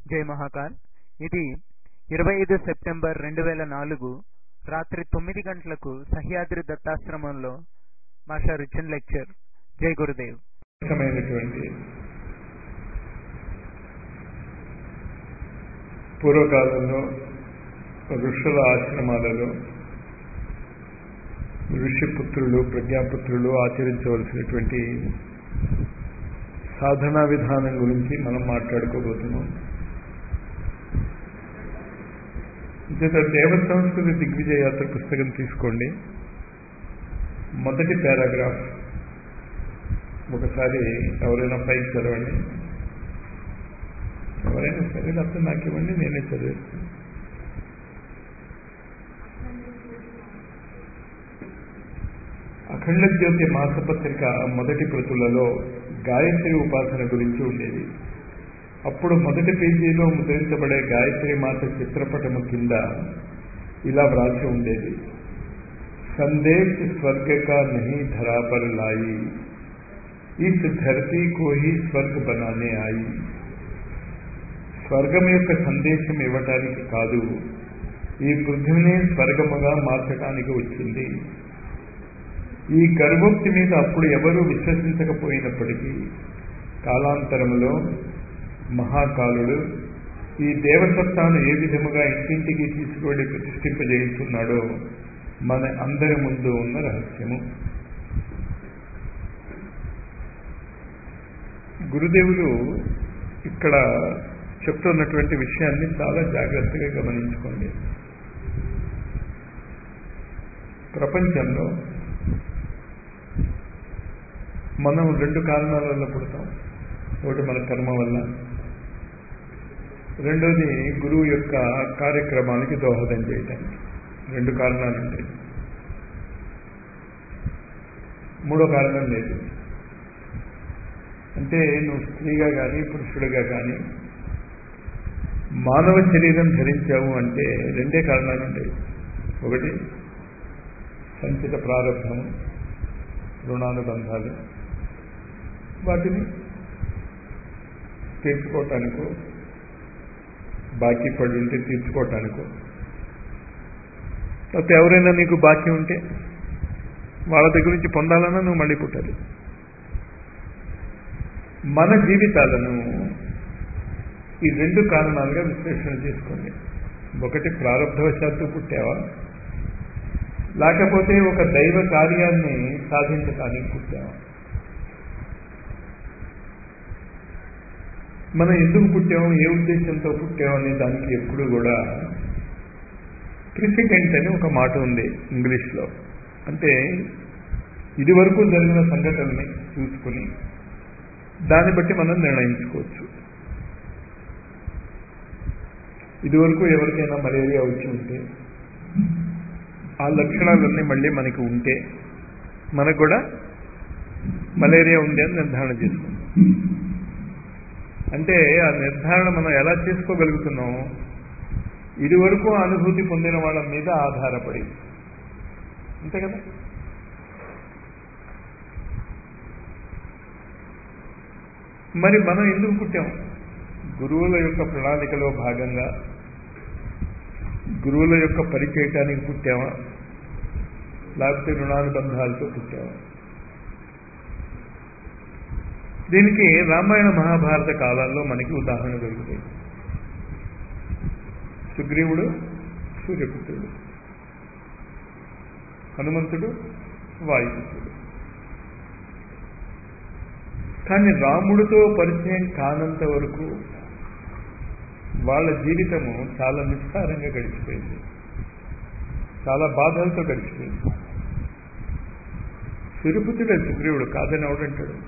జై మహాకాల్ ఇది ఇరవై ఐదు సెప్టెంబర్ రెండు వేల నాలుగు రాత్రి తొమ్మిది గంటలకు సహ్యాద్రి దత్తాశ్రమంలో మాస్టర్ ఇచ్చిన లెక్చర్ జై గురుదేవ్ ముఖ్యమైనటువంటి పూర్వకాలంలో ఋషుల ఆశ్రమాలలో ఋషిపుత్రులు ప్రజ్ఞాపుత్రులు ఆచరించవలసినటువంటి సాధనా విధానం గురించి మనం మాట్లాడుకోబోతున్నాం ఇంత దేవ సంస్కృతి దిగ్విజయ యాత్ర పుస్తకం తీసుకోండి మొదటి పారాగ్రాఫ్ ఒకసారి ఎవరైనా పైకి చదవండి ఎవరైనా సరే లేకపోతే నాకు ఇవ్వండి నేనే చదివేస్తాను అఖండ జ్యోతి మాసపత్రిక మొదటి ప్రతులలో గాయత్రి ఉపాసన గురించి ఉండేది అప్పుడు మొదటి పేజీలో ముద్రించబడే గాయత్రి మాత చిత్రపటము కింద ఇలా వ్రాసి ఉండేది సందేశ్ స్వర్గ కా నహీ ధరా పర్ లాయి ఇస్ ధరతీ కో హీ స్వర్గ బనానే ఆయి స్వర్గం యొక్క సందేశం ఇవ్వటానికి కాదు ఈ పృథ్వీని స్వర్గముగా మార్చడానికి వచ్చింది ఈ గర్భోక్తి మీద అప్పుడు ఎవరూ విశ్వసించకపోయినప్పటికీ కాలాంతరములో మహాకాలుడు ఈ దేవసత్తాను ఏ విధముగా ఇంటింటికి తీసుకువెళ్ళి ప్రతిష్ఠింపజేస్తున్నాడో మన అందరి ముందు ఉన్న రహస్యము గురుదేవులు ఇక్కడ చెప్తున్నటువంటి విషయాన్ని చాలా జాగ్రత్తగా గమనించుకోండి ప్రపంచంలో మనం రెండు కారణాల వల్ల పుడతాం ఒకటి మన కర్మ వల్ల రెండోది గురువు యొక్క కార్యక్రమానికి దోహదం చేయటానికి రెండు కారణాలు ఉంటాయి మూడో కారణం లేదు అంటే నువ్వు స్త్రీగా కానీ పురుషుడిగా కానీ మానవ శరీరం ధరించావు అంటే రెండే కారణాలు ఉంటాయి ఒకటి సంచిత ప్రారంభం రుణానుబంధాలు వాటిని తీర్చుకోవటానికో బాకీ పడి ఉంటే తీర్చుకోవటానికో లేకపోతే ఎవరైనా నీకు బాకీ ఉంటే వాళ్ళ దగ్గర నుంచి పొందాలన్నా నువ్వు మళ్ళీ పుట్టాలి మన జీవితాలను ఈ రెండు కారణాలుగా విశ్లేషణ చేసుకోండి ఒకటి ప్రారంభవశాత్తు పుట్టావా లేకపోతే ఒక దైవ కార్యాన్ని సాధించడానికి పుట్టావా మనం ఎందుకు పుట్టాము ఏ ఉద్దేశంతో పుట్టామనే దానికి ఎప్పుడు కూడా ప్రిసిడెంట్ అని ఒక మాట ఉంది ఇంగ్లీష్లో అంటే ఇది వరకు జరిగిన సంఘటనని చూసుకుని దాన్ని బట్టి మనం నిర్ణయించుకోవచ్చు ఇదివరకు ఎవరికైనా మలేరియా వచ్చి ఉంటే ఆ లక్షణాలన్నీ మళ్ళీ మనకి ఉంటే మనకు కూడా మలేరియా ఉంది అని నిర్ధారణ చేసుకుంటాం అంటే ఆ నిర్ధారణ మనం ఎలా చేసుకోగలుగుతున్నాం ఇది వరకు అనుభూతి పొందిన వాళ్ళ మీద ఆధారపడి అంతే కదా మరి మనం ఎందుకు పుట్టాం గురువుల యొక్క ప్రణాళికలో భాగంగా గురువుల యొక్క పరిచయటానికి పుట్టామా లేకపోతే రుణానుబంధాలతో పుట్టామా దీనికి రామాయణ మహాభారత కాలాల్లో మనకి ఉదాహరణ దొరుకుతాయి సుగ్రీవుడు సూర్యపుత్రుడు హనుమంతుడు వాయుపుత్రుడు కానీ రాముడితో పరిచయం కానంత వరకు వాళ్ళ జీవితము చాలా నిస్సారంగా గడిచిపోయింది చాలా బాధలతో గడిచిపోయింది సిరుపుతుడే సుగ్రీవుడు కాదని ఎవడంటాడు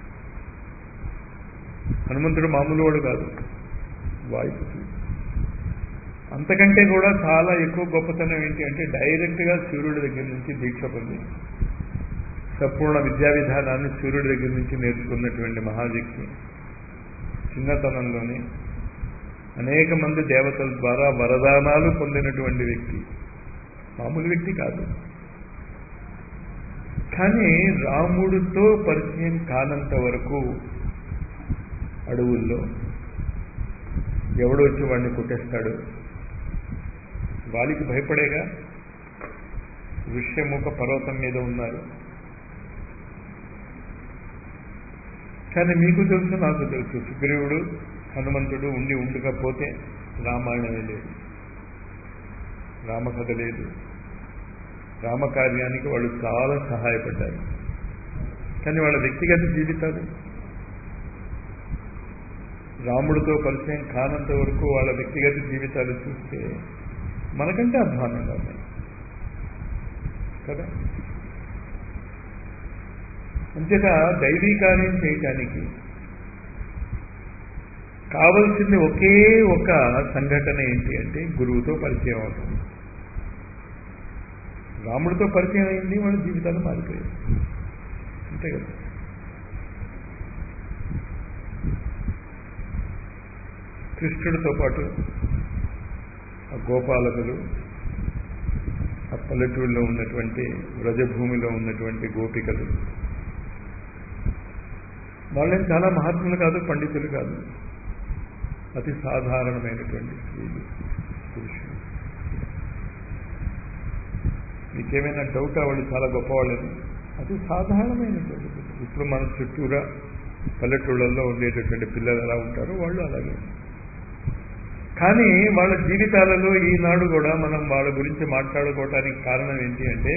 హనుమంతుడు మామూలు వాడు కాదు వాయుపుత్రుడు అంతకంటే కూడా చాలా ఎక్కువ గొప్పతనం ఏంటి అంటే డైరెక్ట్గా సూర్యుడి దగ్గర నుంచి దీక్ష పొంది సంపూర్ణ విద్యా విధానాన్ని సూర్యుడి దగ్గర నుంచి నేర్చుకున్నటువంటి మహావ్యక్తి చిన్నతనంలోనే అనేక మంది దేవతల ద్వారా వరదానాలు పొందినటువంటి వ్యక్తి మామూలు వ్యక్తి కాదు కానీ రాముడితో పరిచయం కానంత వరకు అడవుల్లో ఎవడు వచ్చి వాడిని కొట్టేస్తాడు వాలికి భయపడేగా ఋష్యముఖ పర్వతం మీద ఉన్నారు కానీ మీకు తెలుసు నాకు తెలుసు సుగ్రీవుడు హనుమంతుడు ఉండి ఉండకపోతే రామాయణమే లేదు రామకథ లేదు రామకార్యానికి వాళ్ళు చాలా సహాయపడ్డారు కానీ వాళ్ళ వ్యక్తిగత జీవితాలు రాముడితో పరిచయం కానంత వరకు వాళ్ళ వ్యక్తిగత జీవితాలు చూస్తే మనకంటే అధ్వానంగా ఉన్నాయి కదా అంతేత దైవీ కార్యం చేయటానికి కావలసింది ఒకే ఒక సంఘటన ఏంటి అంటే గురువుతో పరిచయం అవుతుంది రాముడితో పరిచయం అయింది వాళ్ళ జీవితాలు మారిపోయాయి అంతే కదా కృష్ణుడితో పాటు ఆ గోపాలకులు ఆ పల్లెటూరులో ఉన్నటువంటి వ్రజభూమిలో ఉన్నటువంటి గోపికలు వాళ్ళేం చాలా మహాత్ములు కాదు పండితులు కాదు అతి సాధారణమైనటువంటి స్త్రీలు పురుషులు మీకేమైనా డౌట్ వాళ్ళు చాలా గొప్పవాళ్ళని అది సాధారణమైనటువంటి ఇప్పుడు మన చుట్టూరా పల్లెటూళ్ళల్లో ఉండేటటువంటి పిల్లలు ఎలా ఉంటారో వాళ్ళు అలాగే కానీ వాళ్ళ జీవితాలలో ఈనాడు కూడా మనం వాళ్ళ గురించి మాట్లాడుకోవటానికి కారణం ఏంటి అంటే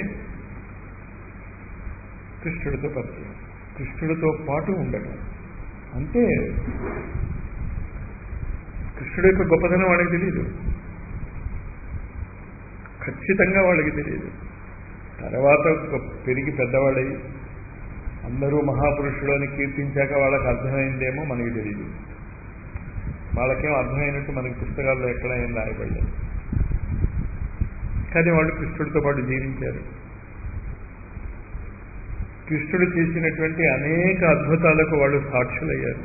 కృష్ణుడితో పరిచయం కృష్ణుడితో పాటు ఉండటం అంటే కృష్ణుడి యొక్క గొప్పతనం వాళ్ళకి తెలియదు ఖచ్చితంగా వాళ్ళకి తెలియదు తర్వాత పెరిగి పెద్దవాళ్ళై అందరూ మహాపురుషుడు అని కీర్తించాక వాళ్ళకి అర్థమైందేమో మనకి తెలియదు వాళ్ళకేం అర్థమైనట్టు మనకి పుస్తకాల్లో ఎక్కడ ఏం రాయబడలేదు కానీ వాళ్ళు కృష్ణుడితో పాటు జీవించారు కృష్ణుడు చేసినటువంటి అనేక అద్భుతాలకు వాళ్ళు సాక్షులయ్యారు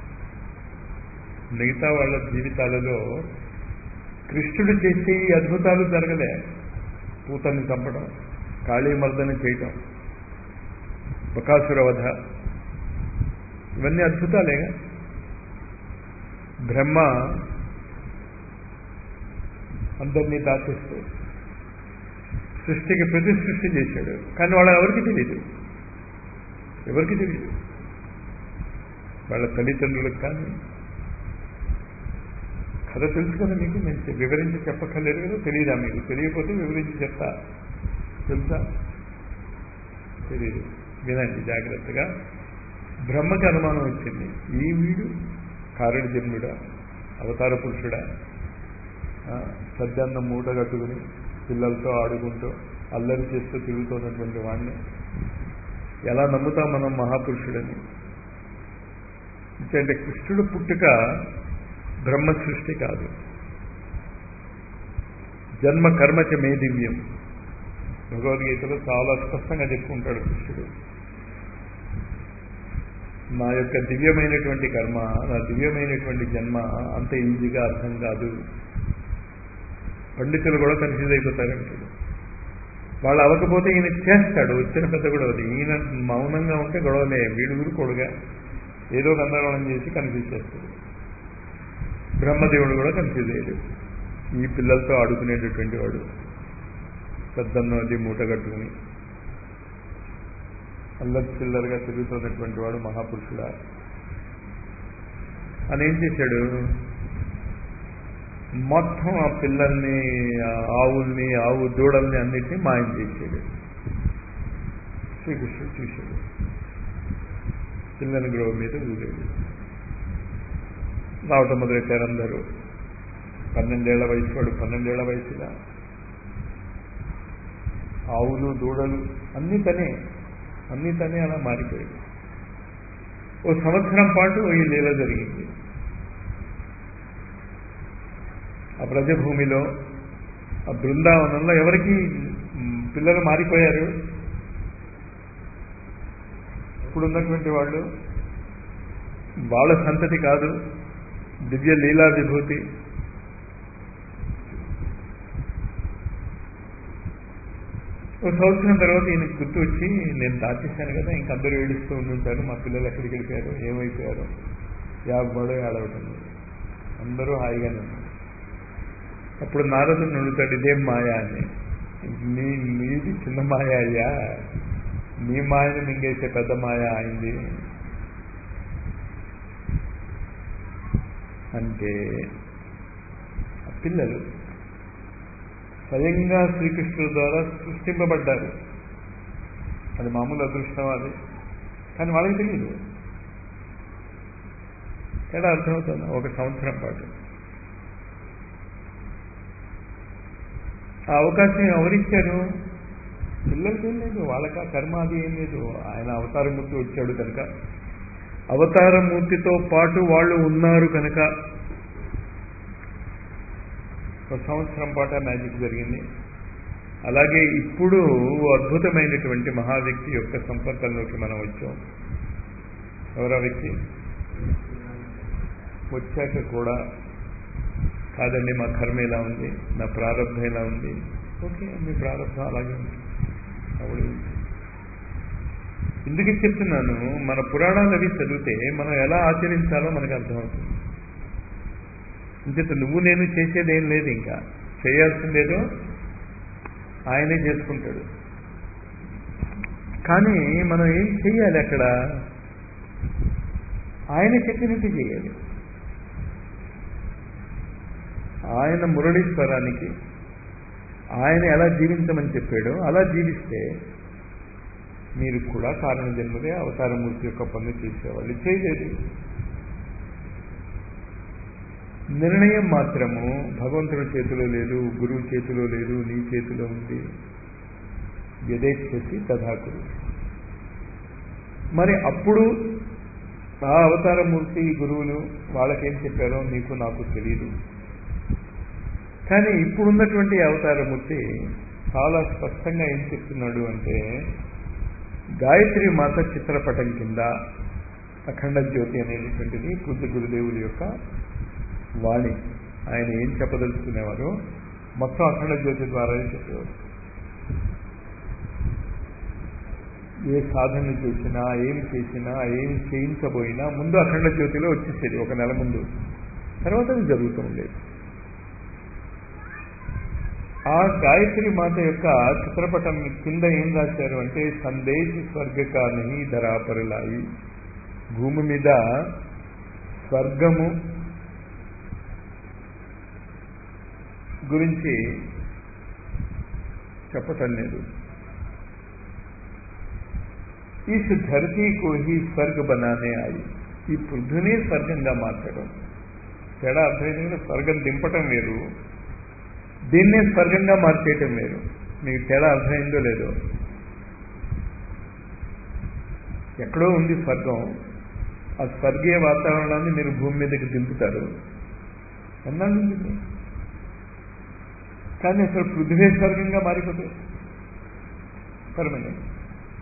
మిగతా వాళ్ళ జీవితాలలో కృష్ణుడు చేసే ఈ అద్భుతాలు జరగలే పూతల్ని చంపడం కాళీమర్దని చేయటం బకాసుర వధ ఇవన్నీ అద్భుతాలేగా బ్రహ్మ అందరినీ దాచేస్తూ సృష్టికి ప్రతి సృష్టి చేశాడు కానీ వాళ్ళ ఎవరికి తెలియదు ఎవరికి తెలియదు వాళ్ళ తల్లిదండ్రులకు కానీ కథ తెలుసు కదా మీకు నేను వివరించి చెప్పక్కర్లేదు కదా తెలియదా మీకు తెలియకపోతే వివరించి చెప్తా తెలుసా తెలియదు వినండి జాగ్రత్తగా బ్రహ్మకి అనుమానం వచ్చింది ఈ వీడు కారణ జన్ముడా అవతార పురుషుడా సద్దాన్న మూట కట్టుకుని పిల్లలతో ఆడుకుంటూ అల్లరి చేస్తూ తిరుగుతున్నటువంటి వాడిని ఎలా నమ్ముతాం మనం మహాపురుషుడని అంటే కృష్ణుడు పుట్టుక బ్రహ్మ సృష్టి కాదు జన్మ కర్మచ మే దివ్యం భగవద్గీతలో చాలా స్పష్టంగా చెప్పుకుంటాడు కృష్ణుడు నా యొక్క దివ్యమైనటువంటి కర్మ నా దివ్యమైనటువంటి జన్మ అంత ఈజీగా అర్థం కాదు పండితులు కూడా కన్ఫ్యూజ్ అయిపోతారంటాడు వాళ్ళు అవ్వకపోతే ఈయన చేస్తాడు వచ్చిన పెద్ద గొడవ ఈయన మౌనంగా ఉంటే గొడవలే వీడు ఊరు కొడుగా ఏదో గందరగోళం చేసి కన్ఫ్యూజ్ చేస్తాడు బ్రహ్మదేవుడు కూడా కన్ఫ్యూజ్ అయ్యాడు ఈ పిల్లలతో ఆడుకునేటటువంటి వాడు పెద్దన్న అది మూట కట్టుకుని అల్లరి చిల్లరగా తిరుగుతున్నటువంటి వాడు మహాపురుషుడా అని ఏం చేశాడు మొత్తం ఆ పిల్లల్ని ఆవుల్ని ఆవు దూడల్ని అన్నిటినీ మాయం చేశాడు శ్రీకృష్ణుడు చూశాడు పిల్లల గ్రోవ్ మీద ఊరేడు రావటం మొదలెట్టారు అందరూ పన్నెండేళ్ల వయసు వాడు పన్నెండేళ్ల వయసుగా ఆవులు దూడలు అన్నీ తనే అన్నీ తనే అలా మారిపోయాడు ఓ సంవత్సరం పాటు ఈ లీల జరిగింది ఆ బ్రజభూమిలో ఆ బృందావనంలో ఎవరికి పిల్లలు మారిపోయారు ఇప్పుడున్నటువంటి వాళ్ళు వాళ్ళ సంతతి కాదు దివ్య లీలా విభూతి ఒక సంవత్సరం తర్వాత ఈయనకి గుర్తు వచ్చి నేను దాచేశాను కదా ఇంక అందరూ ఏడుస్తూ ఉండుంటారు మా పిల్లలు ఎక్కడికి వెళ్ళిపోయారు ఏమైపోయారు యాభై ఏడవటం అందరూ హాయిగానే ఉన్నారు అప్పుడు నారదుని అడుగుతాడు ఇదేం మాయా అని నీ నీది చిన్న మాయ అయ్యా నీ మాయను మింగేసే పెద్ద మాయ అయింది అంటే పిల్లలు స్వయంగా శ్రీకృష్ణుడు ద్వారా సృష్టింపబడ్డారు అది మామూలు అదృష్టం అది కానీ వాళ్ళకి తెలియదు తేడా అర్థమవుతుంది ఒక సంవత్సరం పాటు ఆ అవకాశం ఎవరిచ్చారు పిల్లలకి ఏం లేదు వాళ్ళకి ఆ కర్మ అది ఏం లేదు ఆయన అవతారమూర్తి వచ్చాడు కనుక అవతారమూర్తితో పాటు వాళ్ళు ఉన్నారు కనుక ఒక సంవత్సరం పాటు మ్యాజిక్ జరిగింది అలాగే ఇప్పుడు అద్భుతమైనటువంటి మహావ్యక్తి యొక్క సంపర్కంలోకి మనం వచ్చాం ఎవరా వ్యక్తి వచ్చాక కూడా కాదండి మా కర్మ ఎలా ఉంది నా ప్రారంభం ఎలా ఉంది ఓకే మీ ప్రారంభం అలాగే ఉంది అప్పుడు ఎందుకు చెప్తున్నాను మన పురాణాలు అవి చదివితే మనం ఎలా ఆచరించాలో మనకు అర్థమవుతుంది ఇంత నువ్వు నేను చేసేది ఏం లేదు ఇంకా చేయాల్సిందేదో ఆయనే చేసుకుంటాడు కానీ మనం ఏం చెయ్యాలి అక్కడ ఆయన చెప్పినట్టు చేయాలి ఆయన మురళీశ్వరానికి ఆయన ఎలా జీవించమని చెప్పాడో అలా జీవిస్తే మీరు కూడా కారణ జన్మదే అవతారమూర్తి యొక్క పనులు చేసేవాళ్ళు చేయలేదు నిర్ణయం మాత్రము భగవంతుడి చేతిలో లేదు గురువు చేతిలో లేదు నీ చేతిలో ఉంది యథేచ్ఛసి తథాకురు మరి అప్పుడు ఆ అవతారమూర్తి గురువులు వాళ్ళకేం చెప్పారో నీకు నాకు తెలియదు కానీ ఇప్పుడున్నటువంటి అవతారమూర్తి చాలా స్పష్టంగా ఏం చెప్తున్నాడు అంటే గాయత్రి మాత చిత్రపటం కింద అఖండ జ్యోతి అనేటువంటిది పూజ్య గురుదేవుల యొక్క వాణి ఆయన ఏం చెప్పదలుచుకునేవారో మొత్తం అఖండ జ్యోతి ద్వారానే చెప్పేవారు ఏ సాధన చేసినా ఏం చేసినా ఏం చేయించబోయినా ముందు అఖండ జ్యోతిలో వచ్చేసేది ఒక నెల ముందు తర్వాత అది జరుగుతూ ఉండేది ఆ గాయత్రి మాత యొక్క చిత్రపటం కింద ఏం రాశారు అంటే సందేశ్ స్వర్గకాని ధరాపరులాయి భూమి మీద స్వర్గము గురించి చెప్పటం లేదు ఇస్ ధరతీ కో హీ స్వర్గ బనానే ఆయి ఈ పృథ్వీనే స్వర్గంగా మార్చడం తేడా అర్థమైంది స్వర్గం దింపటం వేరు దీన్నే స్వర్గంగా మార్చేయటం వేరు మీకు తేడా అర్థమైందో లేదో ఎక్కడో ఉంది స్వర్గం ఆ స్వర్గీయ వాతావరణాన్ని మీరు భూమి మీదకి దింపుతారు ఎన్నాళ్ళు ఉంటుంది కానీ అసలు పృథ్వీ స్వర్గంగా మారిపోతుంది పర్మనెంట్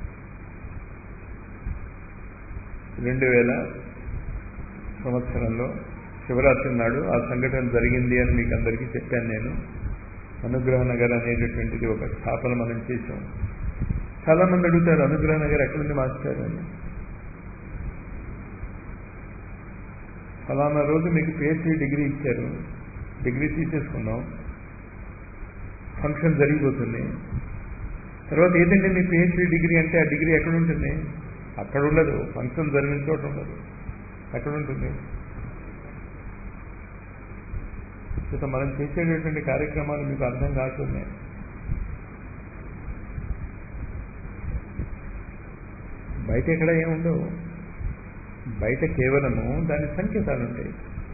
రెండు వేల సంవత్సరంలో శివరాత్రి నాడు ఆ సంఘటన జరిగింది అని మీకు అందరికీ చెప్పాను నేను అనుగ్రహ నగర్ అనేటటువంటిది ఒక స్థాపన మనం చేసాం చాలా మంది అడుగుతారు అనుగ్రహ నగర్ ఎక్కడుంది మాస్టర్ అని ఫలానా రోజు మీకు పిహెచ్డి డిగ్రీ ఇచ్చారు డిగ్రీ తీసేసుకున్నాం ఫంక్షన్ జరిగిపోతుంది తర్వాత ఏదంటే మీ పిహెచ్డి డిగ్రీ అంటే ఆ డిగ్రీ ఎక్కడ ఉంటుంది అక్కడ ఉండదు ఫంక్షన్ జరిగిన చోట ఉండదు ఎక్కడ ఉంటుంది ఇక మనం చేసేటటువంటి కార్యక్రమాలు మీకు అర్థం కాస్తున్నాయి బయట ఎక్కడ ఏముండవు బయట కేవలము దాని సంకేతాలు ఉంటాయి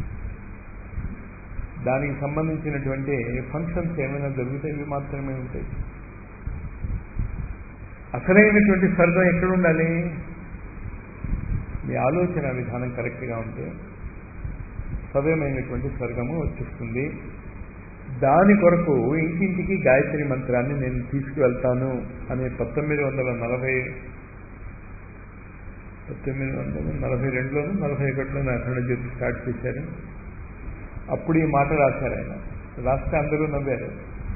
దానికి సంబంధించినటువంటి ఫంక్షన్స్ ఏమైనా జరుగుతాయి మాత్రమే ఉంటాయి అసలైనటువంటి స్వర్గం ఎక్కడ ఉండాలి మీ ఆలోచన విధానం కరెక్ట్గా ఉంటే సవ్యమైనటువంటి స్వర్గము వచ్చేస్తుంది దాని కొరకు ఇంటింటికి గాయత్రి మంత్రాన్ని నేను తీసుకువెళ్తాను అనే పంతొమ్మిది వందల నలభై పంతొమ్మిది వందల నలభై రెండులోను నలభై ఒకటిలోను అఖండ జ్యోతి స్టార్ట్ చేశారు అప్పుడు ఈ మాట రాశారు ఆయన రాస్తే అందరూ నవ్వారు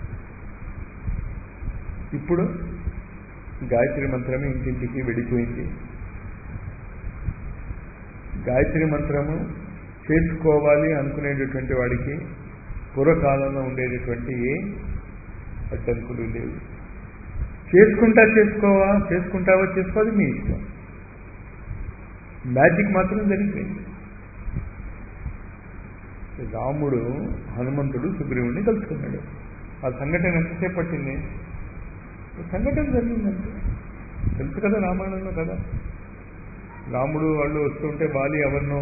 ఇప్పుడు గాయత్రి మంత్రమే ఇంటింటికి వెళ్ళిపోయింది గాయత్రి మంత్రము చేసుకోవాలి అనుకునేటటువంటి వాడికి పూర్వకాలంలో ఉండేటటువంటి ఏ అడ్డంకులు లేవు చేసుకుంటా చేసుకోవా చేసుకుంటావా చేసుకోవాలి మీ ఇష్టం మ్యాజిక్ మాత్రం జరిగిపోయింది రాముడు హనుమంతుడు సుగ్రీవుడిని కలుసుకున్నాడు ఆ సంఘటన ఎంతసేపు పట్టింది సంఘటన జరిగిందంటే తెలుసు కదా రామాయణంలో కదా రాముడు వాళ్ళు వస్తుంటే వాలి ఎవరినో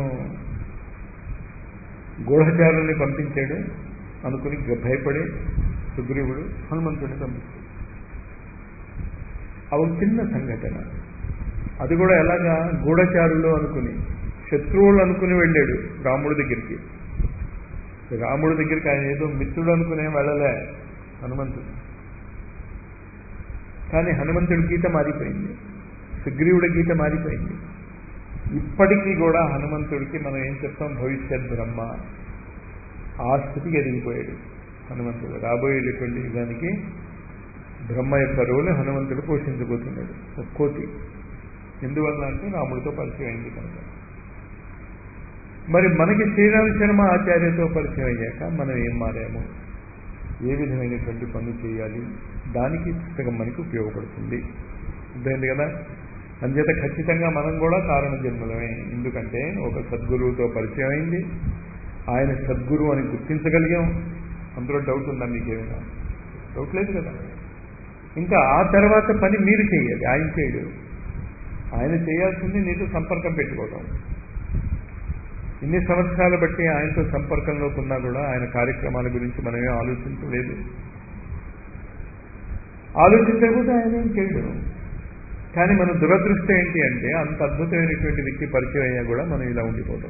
గూఢచారుల్ని పంపించాడు అనుకుని భయపడి సుగ్రీవుడు హనుమంతుడిని పంపించాడు ఆ ఒక చిన్న సంఘటన అది కూడా ఎలాగా గూఢచారులు అనుకుని శత్రువులు అనుకుని వెళ్ళాడు రాముడి దగ్గరికి రాముడి దగ్గరికి ఆయన ఏదో మిత్రుడు అనుకునే వెళ్ళలే హనుమంతుడు కానీ హనుమంతుడి గీత మారిపోయింది సుగ్రీవుడి గీత మారిపోయింది ఇప్పటికీ కూడా హనుమంతుడికి మనం ఏం చెప్తాం భవిష్యత్ బ్రహ్మ ఆ స్థితికి ఎదిగిపోయాడు హనుమంతుడు రాబోయేటటువంటి దానికి బ్రహ్మ యొక్క రోలు హనుమంతుడు పోషించబోతున్నాడు ఒక కోతి ఎందువల్ల అంటే రాముడితో పరిచయం అయింది కనుక మరి మనకి శ్రీరామ శర్మ ఆచార్యతో పరిచయం అయ్యాక మనం ఏం మారాము ఏ విధమైనటువంటి పనులు చేయాలి దానికి పుస్తకం మనకి ఉపయోగపడుతుంది అర్థమైంది కదా అంచేత ఖచ్చితంగా మనం కూడా కారణ జన్మలమే ఎందుకంటే ఒక సద్గురువుతో పరిచయం అయింది ఆయన సద్గురువు అని గుర్తించగలిగాం అందులో డౌట్ ఉందా మీకేమైనా డౌట్ లేదు కదా ఇంకా ఆ తర్వాత పని మీరు చేయాలి ఆయన చేయడు ఆయన చేయాల్సింది నీతో సంపర్కం పెట్టుకోవడం ఇన్ని సంవత్సరాలు బట్టి ఆయనతో సంపర్కంలోకి ఉన్నా కూడా ఆయన కార్యక్రమాల గురించి మనమే ఆలోచించలేదు ఆలోచించకపోతే ఆయన ఏం చేయడు కానీ మన దురదృష్టం ఏంటి అంటే అంత అద్భుతమైనటువంటి వ్యక్తి పరిచయం అయ్యా కూడా మనం ఇలా ఉండిపోవడం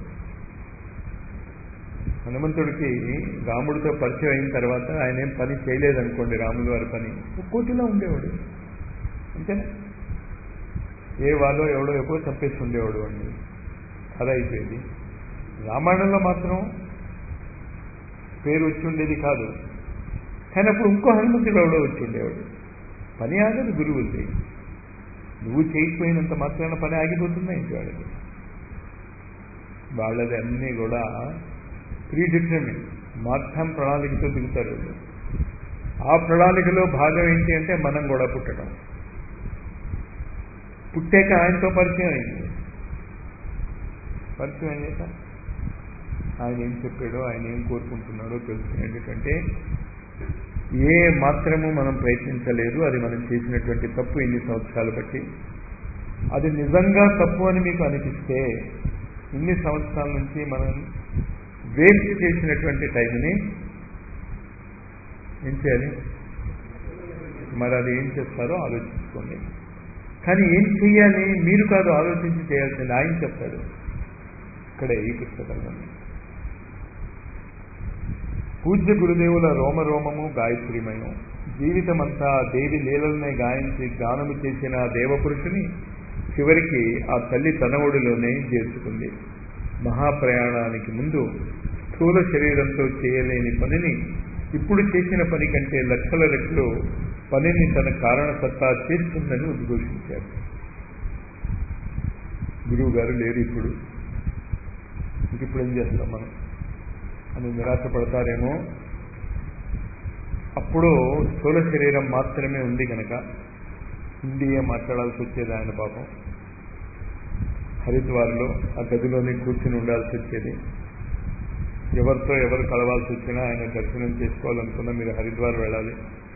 హనుమంతుడికి రాముడితో పరిచయం అయిన తర్వాత ఆయన ఏం పని చేయలేదనుకోండి రాముడు వారి పని కోటిలో ఉండేవాడు అంతేనా ఏ వాళ్ళో ఎవడో ఎప్పుడో చంపేసి ఉండేవాడు అండి కథ అయిపోయింది రామాయణంలో మాత్రం పేరు వచ్చి ఉండేది కాదు కానీ అప్పుడు ఇంకో హనుమంతుడు ఎవడో వచ్చి ఉండేవాడు పని ఆగదు గురువులది నువ్వు చేయకపోయినంత మాత్రాన పని ఆగిపోతుందా ఇంటి వాళ్ళకి వాళ్ళది అన్నీ కూడా ప్రీ డిటర్మిన్ మొత్తం ప్రణాళికతో దిగుతారు వీళ్ళు. ఆ ప్రణాళికలో భాగం ఏంటి అంటే మనం కూడా పుట్టడం పుట్టాక ఆయనతో పరిచయం అయింది పరిచయం అయ్యాక ఆయన ఏం చెప్పాడో ఆయన ఏం కోరుకుంటున్నాడో తెలుసుకునేటంటే ఏ మాత్రము మనం ప్రయత్నించలేదు అది మనం చేసినటువంటి తప్పు ఇన్ని సంవత్సరాలు బట్టి అది నిజంగా తప్పు అని మీకు అనిపిస్తే ఇన్ని సంవత్సరాల నుంచి మనం వేస్ట్ చేసినటువంటి టైంని ఏం చేయాలి మరి అది ఏం చేస్తారో ఆలోచించుకోండి కానీ ఏం చెయ్యాలి మీరు కాదు ఆలోచించి చేయాల్సింది ఆయన చెప్తాడు ఇక్కడే ఈ పుస్తకంలో పూజ్య గురుదేవుల రోమరోమము గాయత్రిమయం జీవితమంతా దేవి లీలలనే గాయించి గానము చేసిన ఆ దేవపురుషుని చివరికి ఆ తల్లి తనవుడిలోనే చేర్చుకుంది మహాప్రయాణానికి ముందు స్థూల శరీరంతో చేయలేని పనిని ఇప్పుడు చేసిన పని కంటే లక్షల రెట్లు పనిని తన కారణసత్తా చేస్తుందని ఉద్ఘోషించారు గురువు గారు లేరు ఇప్పుడు ఇంక ఇప్పుడు ఏం చేస్తాం మనం అని నిరాశపడతారేమో అప్పుడు స్థూల శరీరం మాత్రమే ఉంది కనుక హిందీయే మాట్లాడాల్సి వచ్చేది ఆయన పాపం హరిద్వార్లో ఆ గదిలోనే కూర్చుని ఉండాల్సి వచ్చేది ఎవరితో ఎవరు కలవాల్సి వచ్చినా ఆయన దర్శనం చేసుకోవాలనుకున్నా మీరు హరిద్వార్ వెళ్ళాలి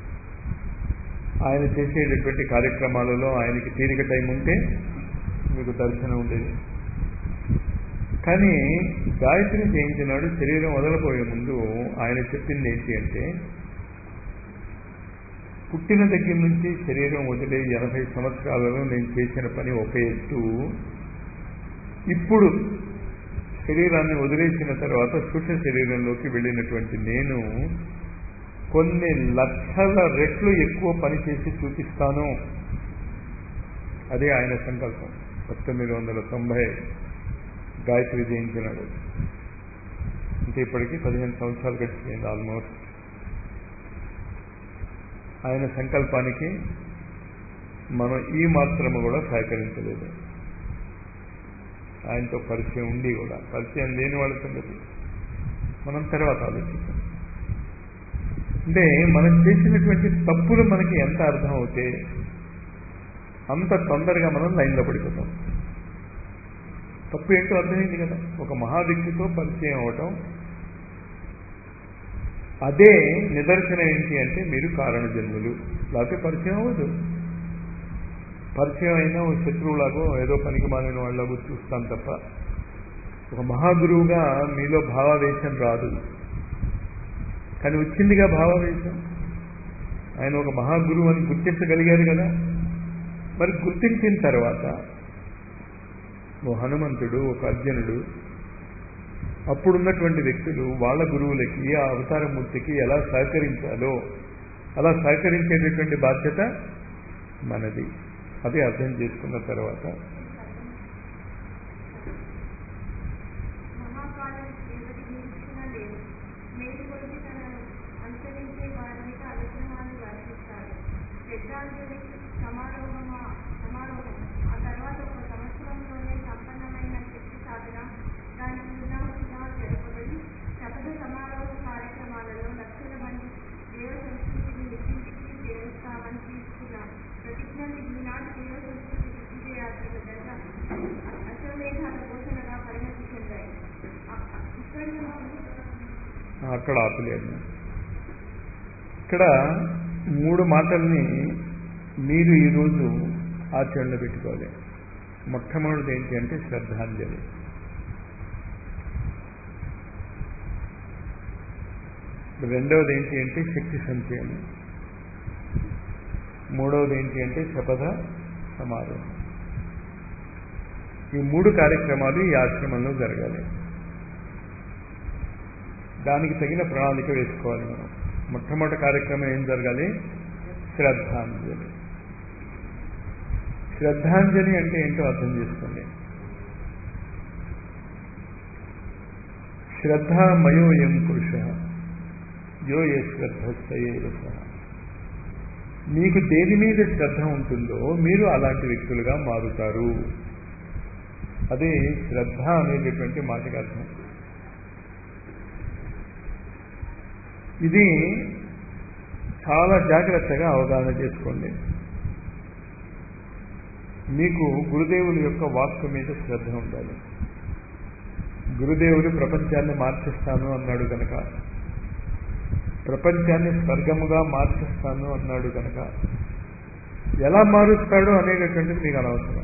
ఆయన చేసేటటువంటి కార్యక్రమాలలో ఆయనకి తీరిక టైం ఉంటే మీకు దర్శనం ఉండేది కానీ గాయత్రి చేయించినాడు శరీరం వదలపోయే ముందు ఆయన చెప్పింది ఏంటి అంటే పుట్టిన దగ్గర నుంచి శరీరం వదిలే ఎనభై సంవత్సరాలలో నేను చేసిన పని ఒక ఎత్తు ఇప్పుడు శరీరాన్ని వదిలేసిన తర్వాత సూక్ష్మ శరీరంలోకి వెళ్ళినటువంటి నేను కొన్ని లక్షల రెట్లు ఎక్కువ పని చేసి చూపిస్తాను అదే ఆయన సంకల్పం పంతొమ్మిది వందల తొంభై గాయత్రి జయించినాడు అంటే ఇప్పటికీ పదిహేను సంవత్సరాలు గడిచిపోయింది ఆల్మోస్ట్ ఆయన సంకల్పానికి మనం ఈ మాత్రము కూడా సహకరించలేదు ఆయనతో పరిచయం ఉండి కూడా పరిచయం లేని వాళ్ళ సంగతి మనం తర్వాత ఆలోచిద్దాం అంటే మనం చేసినటువంటి తప్పులు మనకి ఎంత అర్థం అవుతే అంత తొందరగా మనం లైన్లో పడిపోతాం తప్పు ఏంటో అర్థమైంది కదా ఒక మహా వ్యక్తితో పరిచయం అవటం అదే నిదర్శనం ఏంటి అంటే మీరు కారణ జన్ములు లేకపోతే పరిచయం అవ్వదు పరిచయం అయినా ఓ శత్రువులాగో ఏదో పనికి మాలిన వాళ్ళగో చూస్తాం తప్ప ఒక మహాగురువుగా మీలో భావావేశం రాదు కానీ వచ్చిందిగా భావావేశం ఆయన ఒక మహాగురువు అని గుర్తించగలిగారు కదా మరి గుర్తించిన తర్వాత ఓ హనుమంతుడు ఒక అర్జునుడు అప్పుడున్నటువంటి వ్యక్తులు వాళ్ళ గురువులకి ఆ అవతారమూర్తికి ఎలా సహకరించాలో అలా సహకరించేటటువంటి బాధ్యత మనది అది అర్థం చేసుకున్న తర్వాత మహాకాలం ఎవరి నిరీక్షణ లేదు మేలు కొలిచి తనను అనుసరించే వారి మీద అనుగ్రహాన్ని వర్షిస్తారు శ్రద్ధాంజలి సమారోహమా సమారోహం ఆ తర్వాత ఒక సంవత్సరంలోనే సంపన్నమైన శక్తి సాధన దాని పూర్ణాహుతిగా జరపబడి శపథ సమారోహ కార్యక్రమాలలో లక్షల మంది దేవ సంస్కృతిని ఇంటింటికి చేరుస్తామని తీసుకున్న ప్రతిజ్ఞని ఈనాటి దేవ సంస్కృతి విజయాత్మక దశ అశ్వమేధాల ఘోషణగా పరిణతి చెందాయి అ- అ- ఇక్కడి నుంచి అక్కడ ఆపలేదు ఇక్కడ మూడు మాటల్ని మీరు ఈరోజు ఆచరణలో పెట్టుకోవాలి మొట్టమొదటిది ఏంటి అంటే శ్రద్ధాంజలి రెండవది ఏంటి అంటే శక్తి సంచయనం మూడవది ఏంటి అంటే శపథ సమారోహం ఈ మూడు కార్యక్రమాలు ఈ ఆశ్రమంలో జరగాలి దానికి తగిన ప్రణాళిక వేసుకోవాలి మనం మొట్టమొదటి కార్యక్రమం ఏం జరగాలి శ్రద్ధాంజలి శ్రద్ధాంజలి అంటే ఏంటో అర్థం చేసుకోండి శ్రద్ధామయోయం పురుష యో ఏ శ్రద్ధస్థయే సహ మీకు దేని మీద శ్రద్ధ ఉంటుందో మీరు అలాంటి వ్యక్తులుగా మారుతారు అదే శ్రద్ధ అనేటటువంటి మాటకి అర్థం ఇది చాలా జాగ్రత్తగా అవగాహన చేసుకోండి మీకు గురుదేవుల యొక్క వాక్కు మీద శ్రద్ధ ఉండాలి గురుదేవుడు ప్రపంచాన్ని మార్చిస్తాను అన్నాడు కనుక ప్రపంచాన్ని స్వర్గముగా మార్చిస్తాను అన్నాడు కనుక ఎలా మారుస్తాడు అనేటటువంటిది మీకు అనవసరం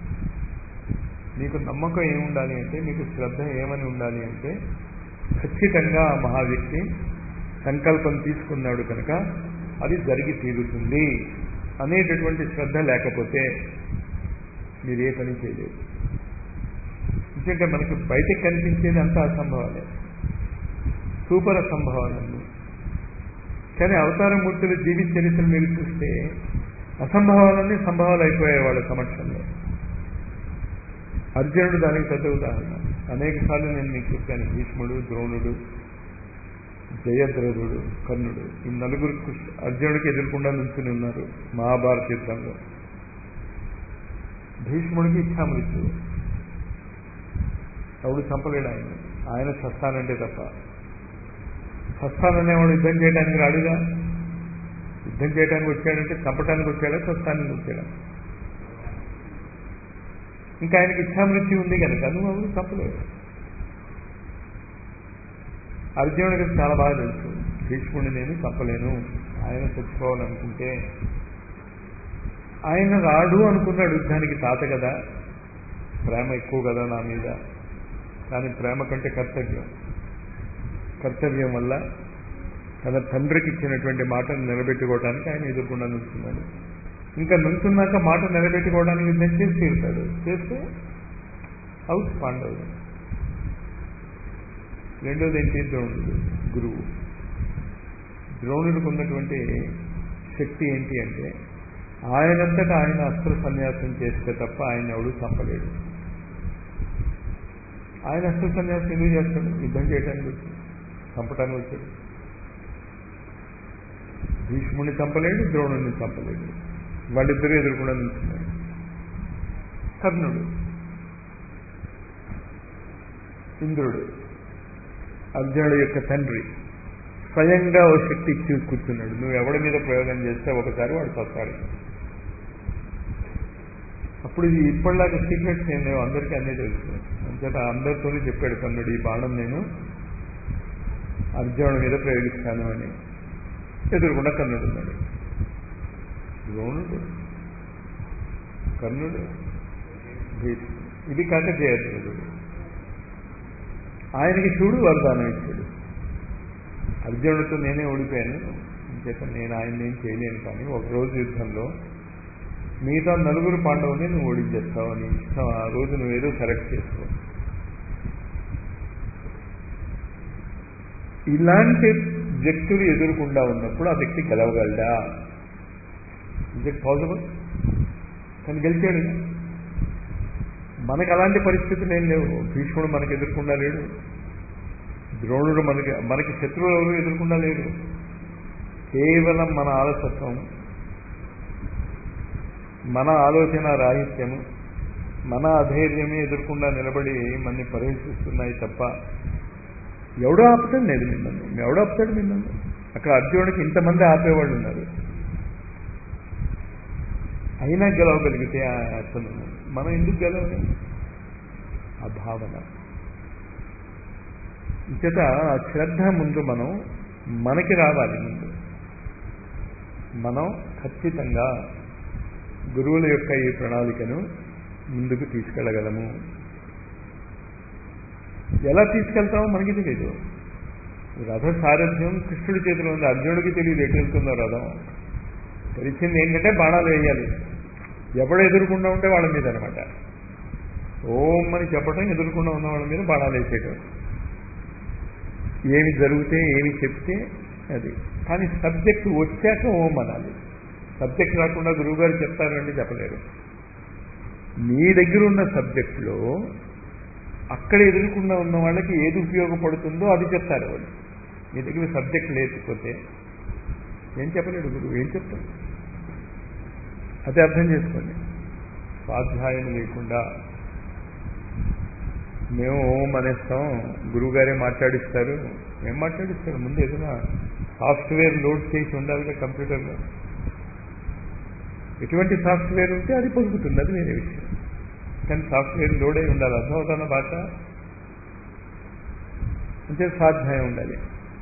మీకు నమ్మకం ఏముండాలి అంటే మీకు శ్రద్ధ ఏమని ఉండాలి అంటే ఖచ్చితంగా ఆ మహావ్యక్తి సంకల్పం తీసుకున్నాడు కనుక అది జరిగి తీరుతుంది అనేటటువంటి శ్రద్ధ లేకపోతే మీరు ఏ పని చేయలేదు ఎందుకంటే మనకి బయటకు కనిపించేది అంతా అసంభవాలే సూపర్ అసంభవాలన్నీ కానీ అవతారమూర్తుల జీవిత చరిత్ర మీరు చూస్తే అసంభవాలన్నీ సంభవాలు అయిపోయాయి వాళ్ళ సమక్షంలో అర్జునుడు దానికి పెద్ద ఉదాహరణ అనేక సార్లు నేను మీకు చెప్పాను భీష్ముడు ద్రోణుడు జయద్రథుడు కర్ణుడు ఈ నలుగురు కృష్ణ అర్జునుడికి ఎదుర్కొండా నిల్చుని ఉన్నారు మహాభారత యుద్ధంలో భీష్ముడికి ఇచ్చామృత్యు ఎవడు చంపలేడు ఆయన ఆయన సస్తానంటే తప్ప సస్తాననేవాడు యుద్ధం చేయడానికి రాడుగా యుద్ధం చేయడానికి వచ్చాడంటే చంపడానికి వచ్చాడా సస్తానికి వచ్చాడా ఇంకా ఆయనకి ఇచ్చామృత్యు ఉంది కనుక నువ్వు ఎవరు చంపలేడు అర్జునుడికి చాలా బాగా తెలుసు భీష్ముడిని నేను చంపలేను ఆయన చచ్చిపోవాలనుకుంటే ఆయన రాడు అనుకున్నాడు యుద్ధానికి తాత కదా ప్రేమ ఎక్కువ కదా నా మీద కానీ ప్రేమ కంటే కర్తవ్యం కర్తవ్యం వల్ల తన తండ్రికి ఇచ్చినటువంటి మాటను నిలబెట్టుకోవడానికి ఆయన ఎదుర్కొండా నిల్చున్నాడు ఇంకా నుంచున్నాక మాట నిలబెట్టుకోవడానికి యుద్ధం చేసి తీరుతాడు చేస్తే అవుట్ పాండవుడు రెండోది ఏంటి ద్రోణుడు గురువు ద్రోణుడికి ఉన్నటువంటి శక్తి ఏంటి అంటే ఆయనంతటా ఆయన అస్త్ర సన్యాసం చేస్తే తప్ప ఆయన ఎవడు చంపలేడు ఆయన అస్త్ర సన్యాసం ఎందుకు చేస్తాడు యుద్ధం చేయడానికి వచ్చి చంపడానికి వచ్చాడు భీష్ముడిని చంపలేడు ద్రోణుడిని చంపలేడు వాళ్ళిద్దరూ ఎదుర్కొండా నిల్చున్నారు కర్ణుడు ఇంద్రుడు అర్జునుడు యొక్క తండ్రి స్వయంగా ఓ శక్తి ఇచ్చి కూర్చున్నాడు నువ్వు ఎవడి మీద ప్రయోగం చేస్తే ఒకసారి వాడు చస్తాడు అప్పుడు ఇది ఇప్పటిలాగా సీక్రెట్స్ ఏం లేవు అందరికీ అన్నీ తెలుసు అంచేత అందరితోనే చెప్పాడు కన్నుడు ఈ బాణం నేను అర్జునుడి మీద ప్రయోగిస్తాను అని ఎదురుకుండా కన్నుడు ఉన్నాడు ద్రోణుడు కర్ణుడు భీష్ముడు ఇది కాక జయద్రుడు ఆయనకి శివుడు వరదానం ఇచ్చాడు అర్జునుడితో నేనే ఓడిపోయాను చేత నేను ఆయన ఏం చేయలేను కానీ ఒక రోజు యుద్ధంలో మిగతా నలుగురు పాండవుని నువ్వు ఓడించేస్తావు నీ ఇష్టం ఆ రోజు నువ్వేదో సెలెక్ట్ చేసుకో ఇలాంటి వ్యక్తులు ఎదురుకుండా ఉన్నప్పుడు ఆ వ్యక్తి గెలవగలడా ఇజ్ ఇట్ పాసిబుల్ కానీ గెలిచాడు మనకు అలాంటి పరిస్థితులు ఏం లేవు భీష్ముడు మనకు ఎదుర్కొండా లేడు ద్రోణుడు మనకి మనకి శత్రువులు ఎవరు ఎదుర్కొండా లేరు కేవలం మన ఆలసత్వం మన ఆలోచన రాహిత్యము మన అధైర్యమే ఎదుర్కొండా నిలబడి మనని పరిహసిస్తున్నాయి తప్ప ఎవడో ఆపుతాడు లేదు మిమ్మల్ని ఎవడో ఆపుతాడు మిమ్మల్ని అక్కడ అర్జునుడికి ఇంతమంది ఆపేవాళ్ళు ఉన్నారు అయినా గెలవగలిగితే అతను మనం ఎందుకు గెలవలేము ఆ భావన ఇచ్చట ఆ శ్రద్ధ ముందు మనం మనకి రావాలి ముందు మనం ఖచ్చితంగా గురువుల యొక్క ఈ ప్రణాళికను ముందుకు తీసుకెళ్ళగలము ఎలా తీసుకెళ్తామో మనకి తెలియదు రథ సారథ్యం కృష్ణుడి చేతిలో ఉంది అర్జునుడికి తెలియదు ఎటు వెళ్తుందో రథం తెలిసింది ఏంటంటే బాణాలు వేయాలి ఎవడు ఎదుర్కొండా ఉంటే వాళ్ళ మీద అనమాట ఓం అని చెప్పడం ఎదుర్కొండా ఉన్న వాళ్ళ మీద బాణాలు వేసేయటం ఏమి జరిగితే ఏమి చెప్తే అది కానీ సబ్జెక్ట్ వచ్చాక ఓం అనాలి సబ్జెక్ట్ రాకుండా గురువుగారు చెప్తారంటే చెప్పలేరు మీ దగ్గర ఉన్న సబ్జెక్టులో అక్కడ ఎదుర్కొండా ఉన్న వాళ్ళకి ఏది ఉపయోగపడుతుందో అది చెప్తారు వాళ్ళు మీ దగ్గర సబ్జెక్ట్ లేకపోతే ఏం చెప్పలేడు గురువు ఏం చెప్తాడు అదే అర్థం చేసుకోండి స్వాధ్యాయం లేకుండా మేము ఓం అనేస్తాం గురువుగారే మాట్లాడిస్తారు ఏం మాట్లాడిస్తారు ముందు ఏదైనా సాఫ్ట్వేర్ లోడ్ చేసి ఉండాలిగా కంప్యూటర్లో ఎటువంటి సాఫ్ట్వేర్ ఉంటే అది పొందుతుంది అది వేరే విషయం కానీ సాఫ్ట్వేర్ లోడ్ అయి ఉండాలి అర్థమవుతున్న భాష అంటే స్వాధ్యాయం ఉండాలి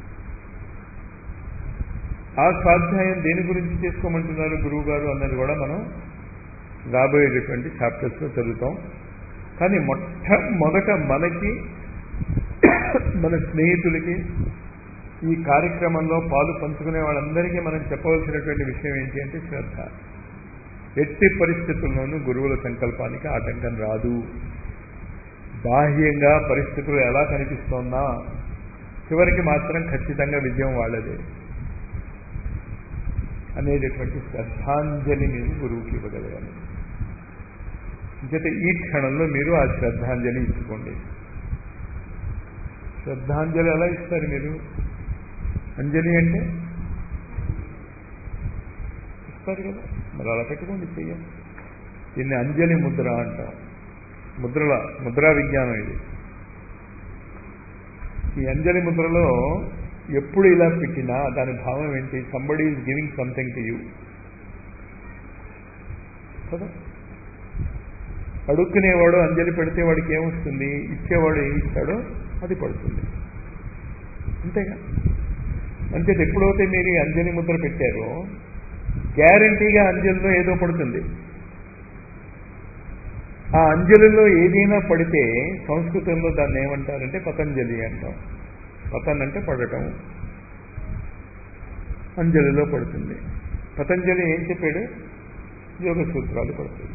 ఆ స్వాధ్యాయం దేని గురించి చేసుకోమంటున్నారు గురువు గారు అన్నది కూడా మనం రాబోయేటటువంటి చాప్టర్స్లో చదువుతాం కానీ మొట్టమొదట మనకి మన స్నేహితులకి ఈ కార్యక్రమంలో పాలు పంచుకునే వాళ్ళందరికీ మనం చెప్పవలసినటువంటి విషయం ఏంటి అంటే శ్రద్ధ ఎట్టి పరిస్థితుల్లోనూ గురువుల సంకల్పానికి ఆటంకం రాదు బాహ్యంగా పరిస్థితులు ఎలా కనిపిస్తోందా చివరికి మాత్రం ఖచ్చితంగా విజయం వాళ్ళదే అనేటటువంటి శ్రద్ధాంజలి మీరు గురువుకి ఇవ్వగలగాలి ఇంకైతే ఈ క్షణంలో మీరు ఆ శ్రద్ధాంజలి ఇచ్చుకోండి శ్రద్ధాంజలి ఎలా ఇస్తారు మీరు అంజలి అంటే ఇస్తారు కదా మరి అలా పెట్టుకోండి చెయ్యండి దీన్ని అంజలి ముద్ర అంటాం ముద్రల ముద్రా విజ్ఞానం ఇది ఈ అంజలి ముద్రలో ఎప్పుడు ఇలా పెట్టినా దాని భావం ఏంటి somebody is giving something to you కదా అడుక్కునేవాడు అంజలి పెడితే వాడికి ఏమొస్తుంది ఇచ్చేవాడు ఏమి ఇస్తాడో అది పడుతుంది అంతేగా అంతే ఎప్పుడైతే మీరు ఈ అంజలి ముద్ర పెట్టారో గ్యారంటీగా అంజలిలో ఏదో పడుతుంది ఆ అంజలిలో ఏదైనా పడితే సంస్కృతంలో దాన్ని ఏమంటారంటే పతంజలి అంటాం పతన్ అంటే పడటం అంజలిలో పడుతుంది పతంజలి ఏం చెప్పాడు యోగ సూత్రాలు పడుతుంది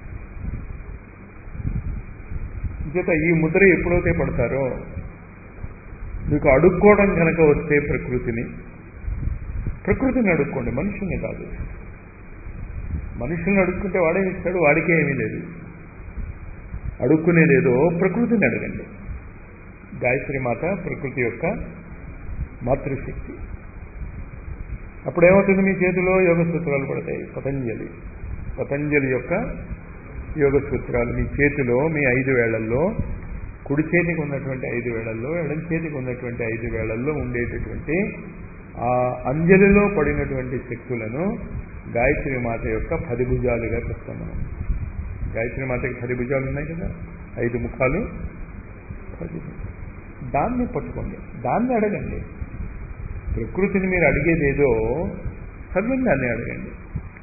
చేత ఈ ముద్ర ఎప్పుడైతే పడతారో మీకు అడుక్కోవడం కనుక వస్తే ప్రకృతిని ప్రకృతిని అడుక్కోండి మనుషుల్ని కాదు మనుషుల్ని అడుక్కుంటే వాడే ఇస్తాడు వాడికే ఏమీ లేదు అడుక్కునేదేదో ప్రకృతిని అడగండి గాయత్రి మాత ప్రకృతి యొక్క మాతృశక్తి అప్పుడేమవుతుంది మీ చేతిలో యోగ సూత్రాలు పడతాయి పతంజలి పతంజలి యొక్క యోగ సూత్రాలు మీ చేతిలో మీ ఐదు వేళ్లలో కుడి చేతికి ఉన్నటువంటి ఐదు వేళల్లో ఎడం చేతికి ఉన్నటువంటి ఐదు వేళల్లో ఉండేటటువంటి ఆ అంజలిలో పడినటువంటి శక్తులను గాయత్రి మాత యొక్క పది భుజాలుగా చెప్తాం మనం గాయత్రి మాతకి పది భుజాలు ఉన్నాయి కదా ఐదు ముఖాలు పది భుజాలు. దాన్ని పట్టుకోండి దాన్ని అడగండి ప్రకృతిని మీరు అడిగేది ఏదో సర్వం దాన్ని అడగండి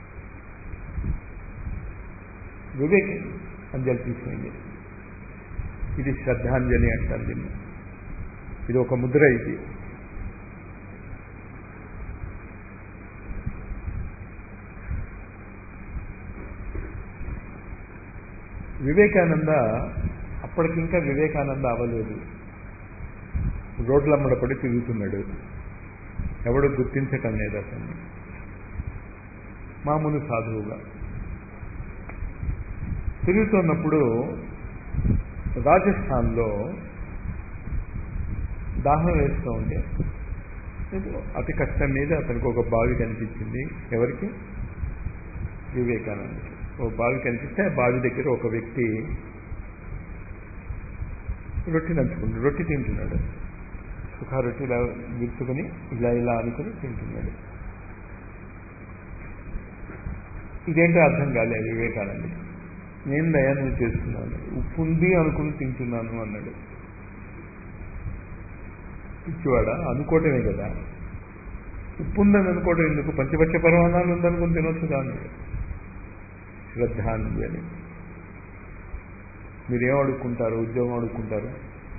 వివేక్ అంజలి తీసుకుంది ఇది శ్రద్ధాంజలి అంటారు దీన్ని ఇది ఒక ముద్ర ఇది వివేకానంద అప్పటికింకా వివేకానంద అవ్వలేదు రోడ్లమ్మడ పడి తిరుగుతున్నాడు ఎవడు గుర్తించటం లేదు అతన్ని మామూలు సాధువుగా తిరుగుతున్నప్పుడు రాజస్థాన్లో దాహం వేస్తూ ఉంటే ఏదో అతి కష్టం మీద అతనికి ఒక బావి కనిపించింది ఎవరికి వివేకానందకి ఓ బావి కనిపిస్తే ఆ బావి దగ్గర ఒక వ్యక్తి రొట్టె నంచుకుంటాడు రొట్టె తింటున్నాడు సుఖ రొట్టె ఇలా విరుచుకుని ఇలా ఇలా అనుకుని తింటున్నాడు ఇదేంటో అర్థం కాలేదు వివేకానందకి నేను దయా నువ్వు చేస్తున్నాను ఉప్పు ఉంది అనుకుని తింటున్నాను అన్నాడు పిచ్చివాడా అనుకోవటమే కదా ఉప్పు ఉందని అనుకోవడం ఎందుకు పంచపక్ష పరమాణాలు ఉందనుకుని తినొచ్చు అన్నాడు శ్రద్ధాంజలి మీరేం అడుక్కుంటారు ఉద్యోగం అడుక్కుంటారు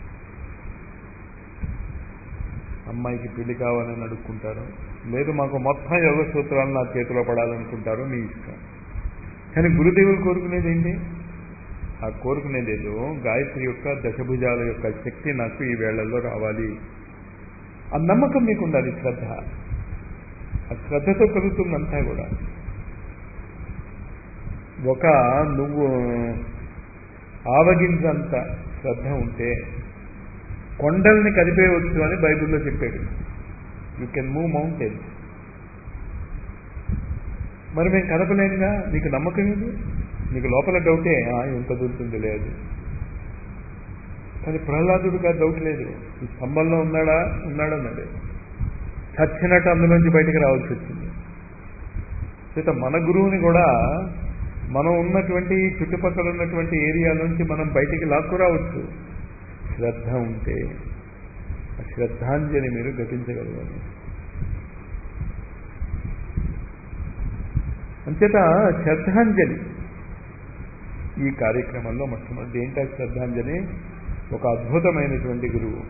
అమ్మాయికి పెళ్లి కావాలని అడుక్కుంటారు లేదు మాకు మొత్తం యోగ సూత్రాలు నా చేతిలో పడాలనుకుంటారు మీ ఇష్టం కానీ గురుదేవులు కోరుకునేది ఏంటి ఆ కోరుకునేది ఏదో గాయత్రి యొక్క దశభుజాల యొక్క శక్తి నాకు ఈ వేళల్లో రావాలి ఆ నమ్మకం మీకు ఉండాలి శ్రద్ధ ఆ శ్రద్ధతో కలుగుతుందంతా కూడా ఒక నువ్వు ఆవగింజంత శ్రద్ధ ఉంటే కొండల్ని కదిపేయవచ్చు అని బైబిల్లో చెప్పాడు యూ కెన్ మూవ్ మౌంటైన్స్ మరి మేము కదపలేనుగా నీకు నమ్మకం ఇది నీకు లోపల డౌటే "ఆ, ఎంత దొరుకుతుంది లేదు కానీ ప్రహ్లాదుడికి ఆ డౌట్ లేదు ఈ స్తంభంలో ఉన్నాడా ఉన్నాడన్నాడు చచ్చినట్టు అందులోంచి బయటకు రావాల్సి వచ్చింది చేత మన గురువుని కూడా మనం ఉన్నటువంటి ఈ చుట్టుపక్కల ఉన్నటువంటి ఏరియా నుంచి మనం బయటికి లాక్కురావచ్చు శ్రద్ధ ఉంటే ఆ శ్రద్ధాంజలి మీరు ఘటించగలగాలి అంచేత శ్రద్ధాంజలి ఈ కార్యక్రమంలో మొట్టమొదటి ఏంటా శ్రద్ధాంజలి ఒక అద్భుతమైనటువంటి గురువు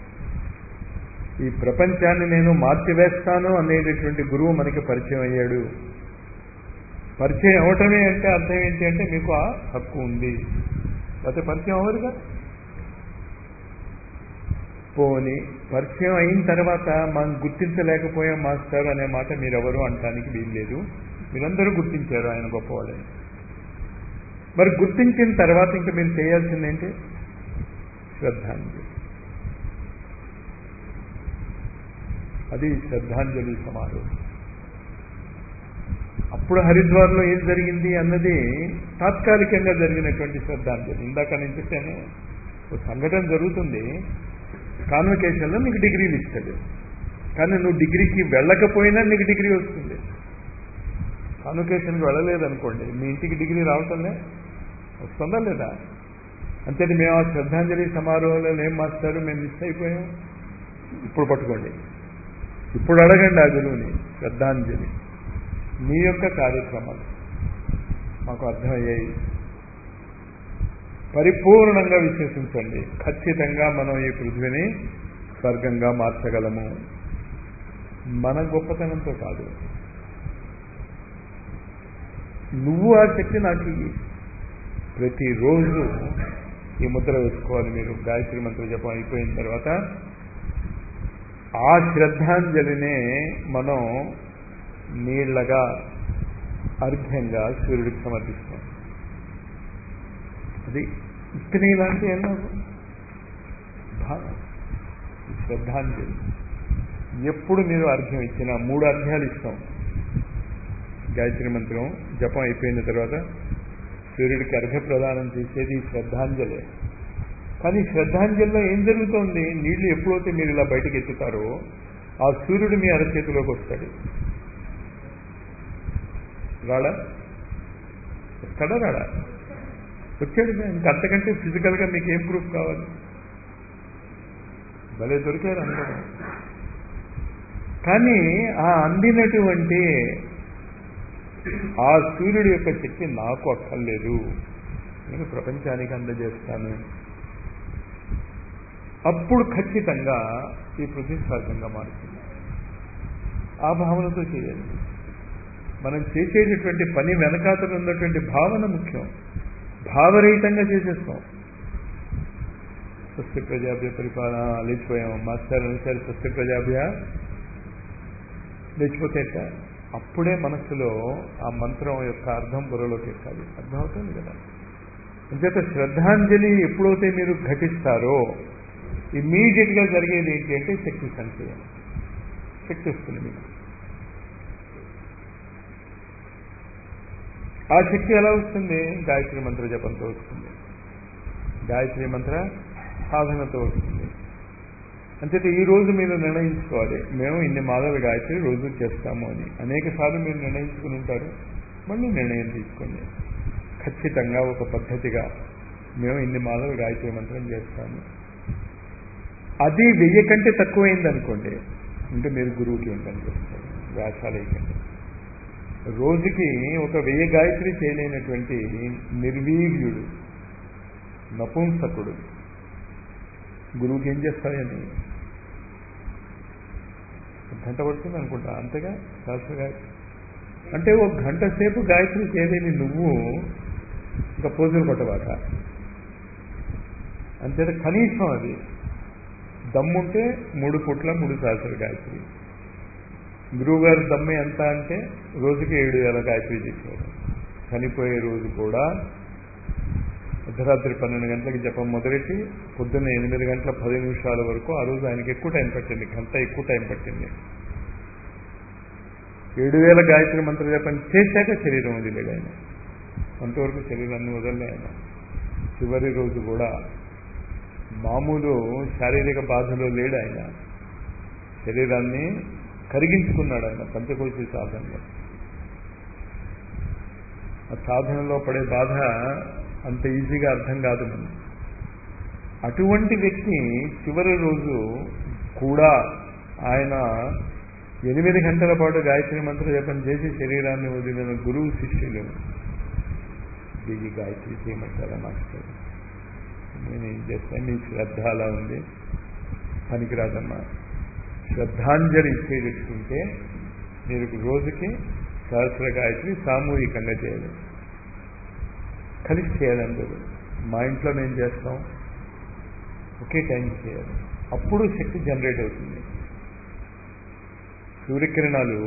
ఈ ప్రపంచాన్ని నేను మార్చివేస్తాను అనేటటువంటి గురువు మనకి పరిచయం అయ్యాడు పరిచయం అవటమే అంటే అర్థం ఏంటి అంటే మీకు ఆ హక్కు ఉంది లేకపోతే పరిచయం అవ్వదుగా పోని పరిచయం అయిన తర్వాత మనం గుర్తించలేకపోయాం మాస్టర్ అనే మాట మీరెవరు అనటానికి వీల్లేదు మీరందరూ గుర్తించారు ఆయన గొప్పవాళ్ళని మరి గుర్తించిన తర్వాత ఇంకా మీరు చేయాల్సింది ఏంటి శ్రద్ధాంజలి అది శ్రద్ధాంజలి సమారోహం అప్పుడు హరిద్వార్లో ఏం జరిగింది అన్నది తాత్కాలికంగా జరిగినటువంటి శ్రద్ధాంజలి ఇందాక నేను చెప్పాను ఒక సంఘటన జరుగుతుంది కాన్వకేషన్లో నీకు డిగ్రీలు ఇస్తాడు కానీ నువ్వు డిగ్రీకి వెళ్ళకపోయినా నీకు డిగ్రీ వస్తుంది కాన్వకేషన్కి వెళ్ళలేదనుకోండి మీ ఇంటికి డిగ్రీ రావటంలే వస్తుందా లేదా అంతేది మేము ఆ శ్రద్ధాంజలి సమారోహంలో ఏం మాస్టారు మేము మిస్ అయిపోయాం ఇప్పుడు పట్టుకోండి ఇప్పుడు అడగండి ఆ గురువుని శ్రద్ధాంజలి మీ యొక్క కార్యక్రమాలు మాకు అర్థమయ్యాయి పరిపూర్ణంగా విశ్వసించండి ఖచ్చితంగా మనం ఈ పృథ్వీని స్వర్గంగా మార్చగలము మన గొప్పతనంతో కాదు నువ్వు ఆ శక్తి నాకు ఇయ్యి. ప్రతిరోజు ఈ ముద్ర వేసుకోవాలి మీరు గాయత్రి మంత్ర జపం అయిపోయిన తర్వాత ఆ శ్రద్ధాంజలినే మనం నీళ్లగా అర్ఘ్యంగా సూర్యుడికి సమర్పిస్తాం అది ఇతని ఇలాంటి ఎన్నో భావం ఈ శ్రద్ధాంజలి ఎప్పుడు మీరు అర్ఘ్యం ఇచ్చినా మూడు అర్ఘ్యాలు ఇస్తాం గాయత్రి మంత్రం జపం అయిపోయిన తర్వాత సూర్యుడికి అర్ఘ్య ప్రదానం చేసేది ఈ శ్రద్ధాంజలి కానీ శ్రద్ధాంజలిలో ఏం జరుగుతోంది నీళ్లు ఎప్పుడైతే మీరు ఇలా బయటకు ఎత్తుతారో ఆ సూర్యుడు మీ అరచేతిలోకి వస్తాడు రాడా వస్తాడా రాడా వచ్చాడు ఇంకా అంతకంటే ఫిజికల్గా మీకు ఏం ప్రూఫ్ కావాలి భలే దొరికారు అందరూ కానీ ఆ అందినటువంటి ఆ సూర్యుడి యొక్క శక్తి నాకు అక్కర్లేదు నేను ప్రపంచానికి అందజేస్తాను అప్పుడు ఖచ్చితంగా ఈ ప్రతిస్పర్ధంగా మారుతుంది ఆ భావనతో చేయాలి మనం చేసేటటువంటి పని వెనకాతలు ఉన్నటువంటి భావన ముఖ్యం భావరహితంగా చేసేస్తాం స్వస్తి ప్రజాభ్య పరిపాలన లేచిపోయాం మాస్టర్ అనుసారి స్వస్తి ప్రజాభ్య లేచిపోతే ఎట్లా? అప్పుడే మనస్సులో ఆ మంత్రం యొక్క అర్థం బుర్రలోకి ఎక్కాలి అర్థమవుతుంది కదా అంచేత శ్రద్ధాంజలి ఎప్పుడైతే మీరు ఘటిస్తారో ఇమ్మీడియట్ గా జరిగేది ఏంటి అంటే శక్తి సంచయం శక్తి వస్తుంది మీకు ఆ శక్తి ఎలా వస్తుంది గాయత్రి మంత్ర జపంతో వస్తుంది గాయత్రి మంత్ర సాధనతో వస్తుంది అంచేత ఈ రోజు మీరు నిర్ణయించుకోవాలి మేము ఇన్ని మాలల గాయత్రి రోజు చేస్తాము అని అనేక సార్లు మీరు నిర్ణయించుకుని ఉంటారు మళ్ళీ నిర్ణయం తీసుకోండి ఖచ్చితంగా ఒక పద్ధతిగా మేము ఇన్ని మాలలు గాయత్రి మంత్రం చేస్తాము అది వెయ్యి కంటే తక్కువైంది అనుకోండి అంటే మీరు గురువుకి ఉండని చేస్తారు వ్యాసాలు వేయకండి రోజుకి ఒక వెయ్యి గాయత్రి చేయలేనటువంటి నిర్వీర్యుడు నపుంసకుడు గురువుకి ఏం చేస్తాడండి ఒక గంట పడుతుంది అనుకుంటా అంతేగా శాస్త్ర గాయత్రి అంటే ఒక గంట సేపు గాయత్రి చేయలేని నువ్వు ఇంకా పోజులు కొట్టబాక అంతే కనీసం అది దమ్ముంటే మూడు పుట్ల మూడు శాస్త్ర గాయత్రి గురువు గారి దమ్ము ఎంత అంటే రోజుకి ఏడు వేల గాయత్రి చేసేవారు చనిపోయే రోజు కూడా అర్ధరాత్రి పన్నెండు గంటలకి జపం మొదలెట్టి పొద్దున్న ఎనిమిది గంటల పది నిమిషాల వరకు ఆ రోజు ఆయనకి ఎక్కువ టైం పట్టింది గంట ఎక్కువ టైం పట్టింది ఏడు వేల గాయత్రి మంత్ర జపం చేశాక శరీరం వదిలేడు ఆయన అంతవరకు శరీరాన్ని వదలలే ఆయన చివరి రోజు కూడా మామూలు శారీరక బాధలో లేడు ఆయన శరీరాన్ని కరిగించుకున్నాడు ఆయన పంచకోశి సాధనలో ఆ సాధనలో పడే బాధ అంత ఈజీగా అర్థం కాదు మనం అటువంటి వ్యక్తి చివరి రోజు కూడా ఆయన ఎనిమిది గంటల పాటు గాయత్రి మంత్ర జపం చేసి శరీరాన్ని వదిలిన గురువు శిష్యులు దిగి గాయత్రి చేయమంటారా మాస్టర్ నేనేం చేస్తాను నీ శ్రద్ధ అలా ఉంది పనికిరాదమ్మా శ్రద్ధాంజలి ఇచ్చేటట్టుకుంటే మీరు రోజుకి సహస్ర గాయత్రి సామూహికంగా చేయాలి కలిసి చేయాలి అందరూ మా ఇంట్లో మేము చేస్తాం ఒకే టైంకి చేయాలి అప్పుడు శక్తి జనరేట్ అవుతుంది సూర్యకిరణాలు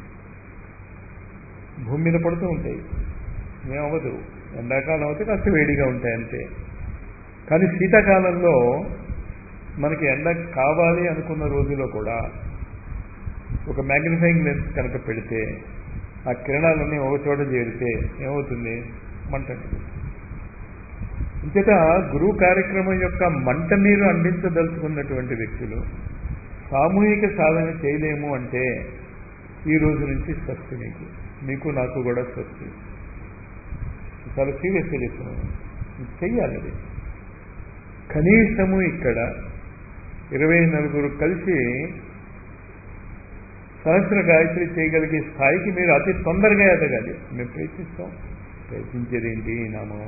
భూమి మీద పడుతూ ఉంటాయి ఏమవ్వదు ఎండాకాలం అయితే కాస్త వేడిగా ఉంటాయి అంతే కానీ శీతాకాలంలో మనకి ఎండ కావాలి అనుకున్న రోజులో కూడా ఒక మ్యాగ్నిఫైయింగ్ లెన్స్ కనుక పెడితే ఆ కిరణాలన్నీ ఒక చోట చేరితే ఏమవుతుంది మంట ఇంచేత గురువు కార్యక్రమం యొక్క మంట మీరు అందించదలుచుకున్నటువంటి వ్యక్తులు సామూహిక సాధన చేయలేము అంటే ఈ రోజు నుంచి స్వస్తి మీకు మీకు నాకు కూడా స్వస్తి చాలా సీరియస్గా చెప్తున్నాను చెయ్యాలి అది కనీసము ఇక్కడ ఇరవై నలుగురు కలిసి సహస్ర గాయత్రి చేయగలిగే స్థాయికి మీరు అతి తొందరగా ఎదగాలి మేము ప్రయత్నిస్తాం ప్రయత్నించేది ఏంటి నామం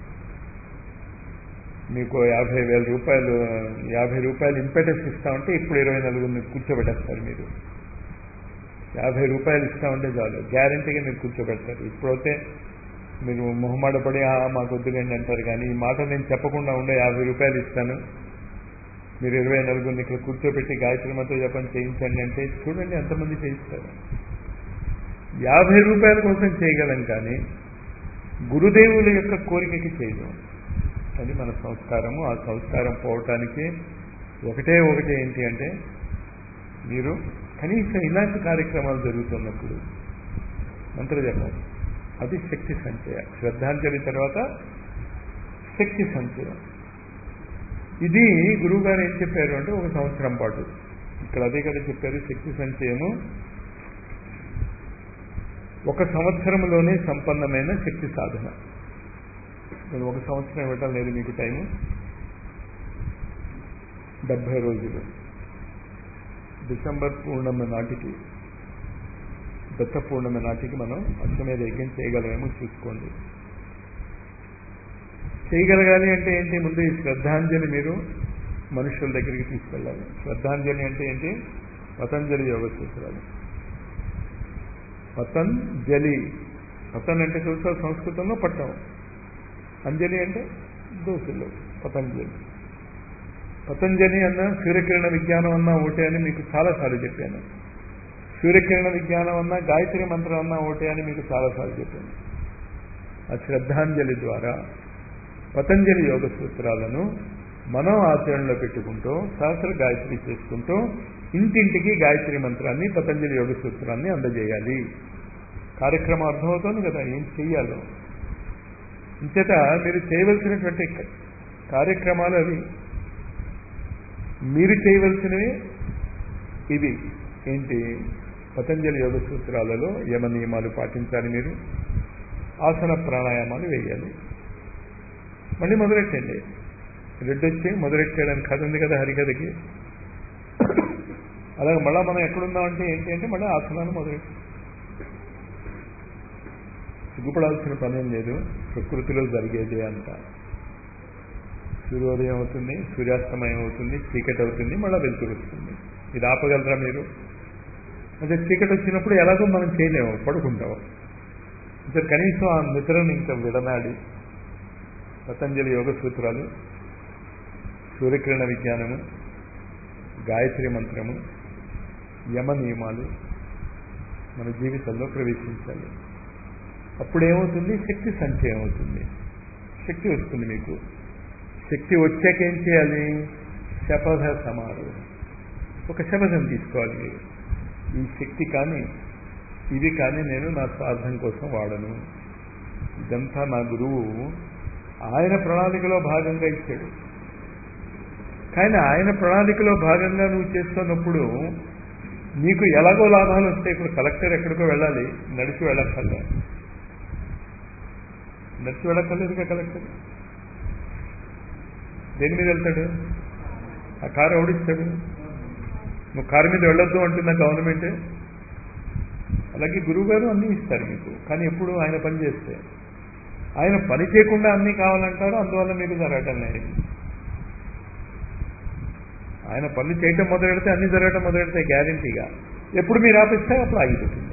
మీకు యాభై వేల రూపాయలు యాభై రూపాయలు ఇంపెటస్ ఇస్తామంటే ఇప్పుడు ఇరవై నలుగురిని కూర్చోబెట్టేస్తారు మీరు యాభై రూపాయలు ఇస్తామంటే చాలు గ్యారంటీగా మీరు కూర్చోబెడతారు ఇప్పుడైతే మీరు మొహమాటపడి "ఆ, మాకు వద్దుగండి అంటారు కానీ ఈ మాట నేను చెప్పకుండా ఉండే యాభై రూపాయలు ఇస్తాను మీరు ఇరవై నలుగురిని ఇక్కడ కూర్చోబెట్టి గాయత్రి మంత్ర జపం చేయించండి అంటే చూడండి ఎంతమంది చేయిస్తారు యాభై రూపాయల కోసం చేయగలం కానీ గురుదేవుల యొక్క కోరికకి చేయలేం అది మన సంస్కారము ఆ సంస్కారం పోవటానికి ఒకటే ఒకటి ఏంటి అంటే మీరు కనీసం ఇలాంటి కార్యక్రమాలు జరుగుతున్నప్పుడు మంత్రజపం అది శక్తి సంచయ శ్రద్ధాంజలి తర్వాత శక్తి సంచయం ఇది గురువు గారు ఏం చెప్పారు అంటే ఒక సంవత్సరం పాటు ఇక్కడ అదే కదా చెప్పారు శక్తి సంచయము ఒక సంవత్సరంలోనే సంపన్నమైన శక్తి సాధన నేను ఒక సంవత్సరం ఇవ్వటం లేదు మీకు టైము డెబ్బై రోజులు డిసెంబర్ పూర్ణమి నాటికి దత్త పూర్ణమి నాటికి మనం అశ్వమేధ యజ్ఞం చేయగలమేమో చూసుకోండి చేయగలగాలి అంటే ఏంటి ముందు ఈ శ్రద్ధాంజలి మీరు మనుషుల దగ్గరికి తీసుకెళ్ళాలి శ్రద్ధాంజలి అంటే ఏంటి పతంజలి యోగ సూత్రాలు పతంజలి పతన్ అంటే చూసా సంస్కృతంలో పట్టం అంజలి అంటే దోసులు పతంజలి పతంజలి అన్న సూర్యకిరణ విజ్ఞానం అన్న ఒకటే అని మీకు చాలాసార్లు చెప్పాను సూర్యకిరణ విజ్ఞానం అన్న గాయత్రి మంత్రం అన్న ఒకటే అని మీకు చాలాసార్లు చెప్పాను ఆ శ్రద్ధాంజలి ద్వారా పతంజలి యోగ సూత్రాలను మనం ఆచరణలో పెట్టుకుంటూ సహస్ర గాయత్రి చేసుకుంటూ ఇంటింటికి గాయత్రి మంత్రాన్ని పతంజలి యోగ సూత్రాన్ని అందజేయాలి కార్యక్రమం అర్థమవుతోంది కదా ఏం చెయ్యాలో ఇంచేత మీరు చేయవలసినటువంటి కార్యక్రమాలు అవి మీరు చేయవలసినవి ఇవి ఏంటి పతంజలి యోగ సూత్రాలలో యమ నియమాలు పాటించాలి మీరు ఆసన ప్రాణాయామాలు వేయాలి మళ్ళీ మొదలెట్టండి రెడ్డొచ్చి మొదలెట్టాడని కథ ఉంది కదా హరికథకి అలాగే మళ్ళీ మనం ఎక్కడున్నామంటే ఏంటి అంటే మళ్ళీ ఆసనాలు మొదలెట్టి సిగ్గుపడాల్సిన పనేం లేదు ప్రకృతిలో జరిగేదే అంత సూర్యోదయం అవుతుంది సూర్యాస్తమయం అవుతుంది చీకటి అవుతుంది మళ్ళీ వెలుతురు వస్తుంది ఇది ఆపగలరా మీరు అదే చీకటి వచ్చినప్పుడు ఎలాగో మనం చేయలేము పడుకుంటాం ఇంకా కనీసం ఆ నిద్రను ఇంకా విడనాడి పతంజలి యోగ సూత్రాలు సూర్యకిరణ విజ్ఞానము గాయత్రి మంత్రము యమ నియమాలు మన జీవితంలో ప్రవేశించాలి అప్పుడేమవుతుంది శక్తి సంచయం అవుతుంది శక్తి వస్తుంది మీకు శక్తి వచ్చాక ఏం చేయాలి శపథ సమారోహం ఒక శపథం తీసుకోవాలి మీరు ఈ శక్తి కానీ ఇది కానీ నేను నా స్వార్థం కోసం వాడను ఇదంతా నా గురువు ఆయన ప్రణాళికలో భాగంగా ఇచ్చాడు కానీ ఆయన ప్రణాళికలో భాగంగా నువ్వు చేస్తున్నప్పుడు నీకు ఎలాగో లాభాలు వస్తాయి ఇప్పుడు కలెక్టర్ ఎక్కడికో వెళ్ళాలి నడిచి వెళ్ళక్కర్లే నడిచి వెళ్ళక్కర్లేదుగా కలెక్టర్ దేని మీద వెళ్తాడు ఆ కారు ఎవడిస్తాడు నువ్వు కారు మీద వెళ్ళొద్దు అంటున్న గవర్నమెంట్ అలాగే గురువు గారు అన్నీ ఇస్తారు మీకు కానీ ఎప్పుడు ఆయన పని చేస్తే ఆయన పని చేయకుండా అన్నీ కావాలంటారు అందువల్ల మీకు జరగటం లేదు ఆయన పనులు చేయటం మొదలెడితే అన్ని జరగటం మొదలెడితే గ్యారంటీగా ఎప్పుడు మీరు ఆపిస్తే అప్పుడు ఆగిపోతుంది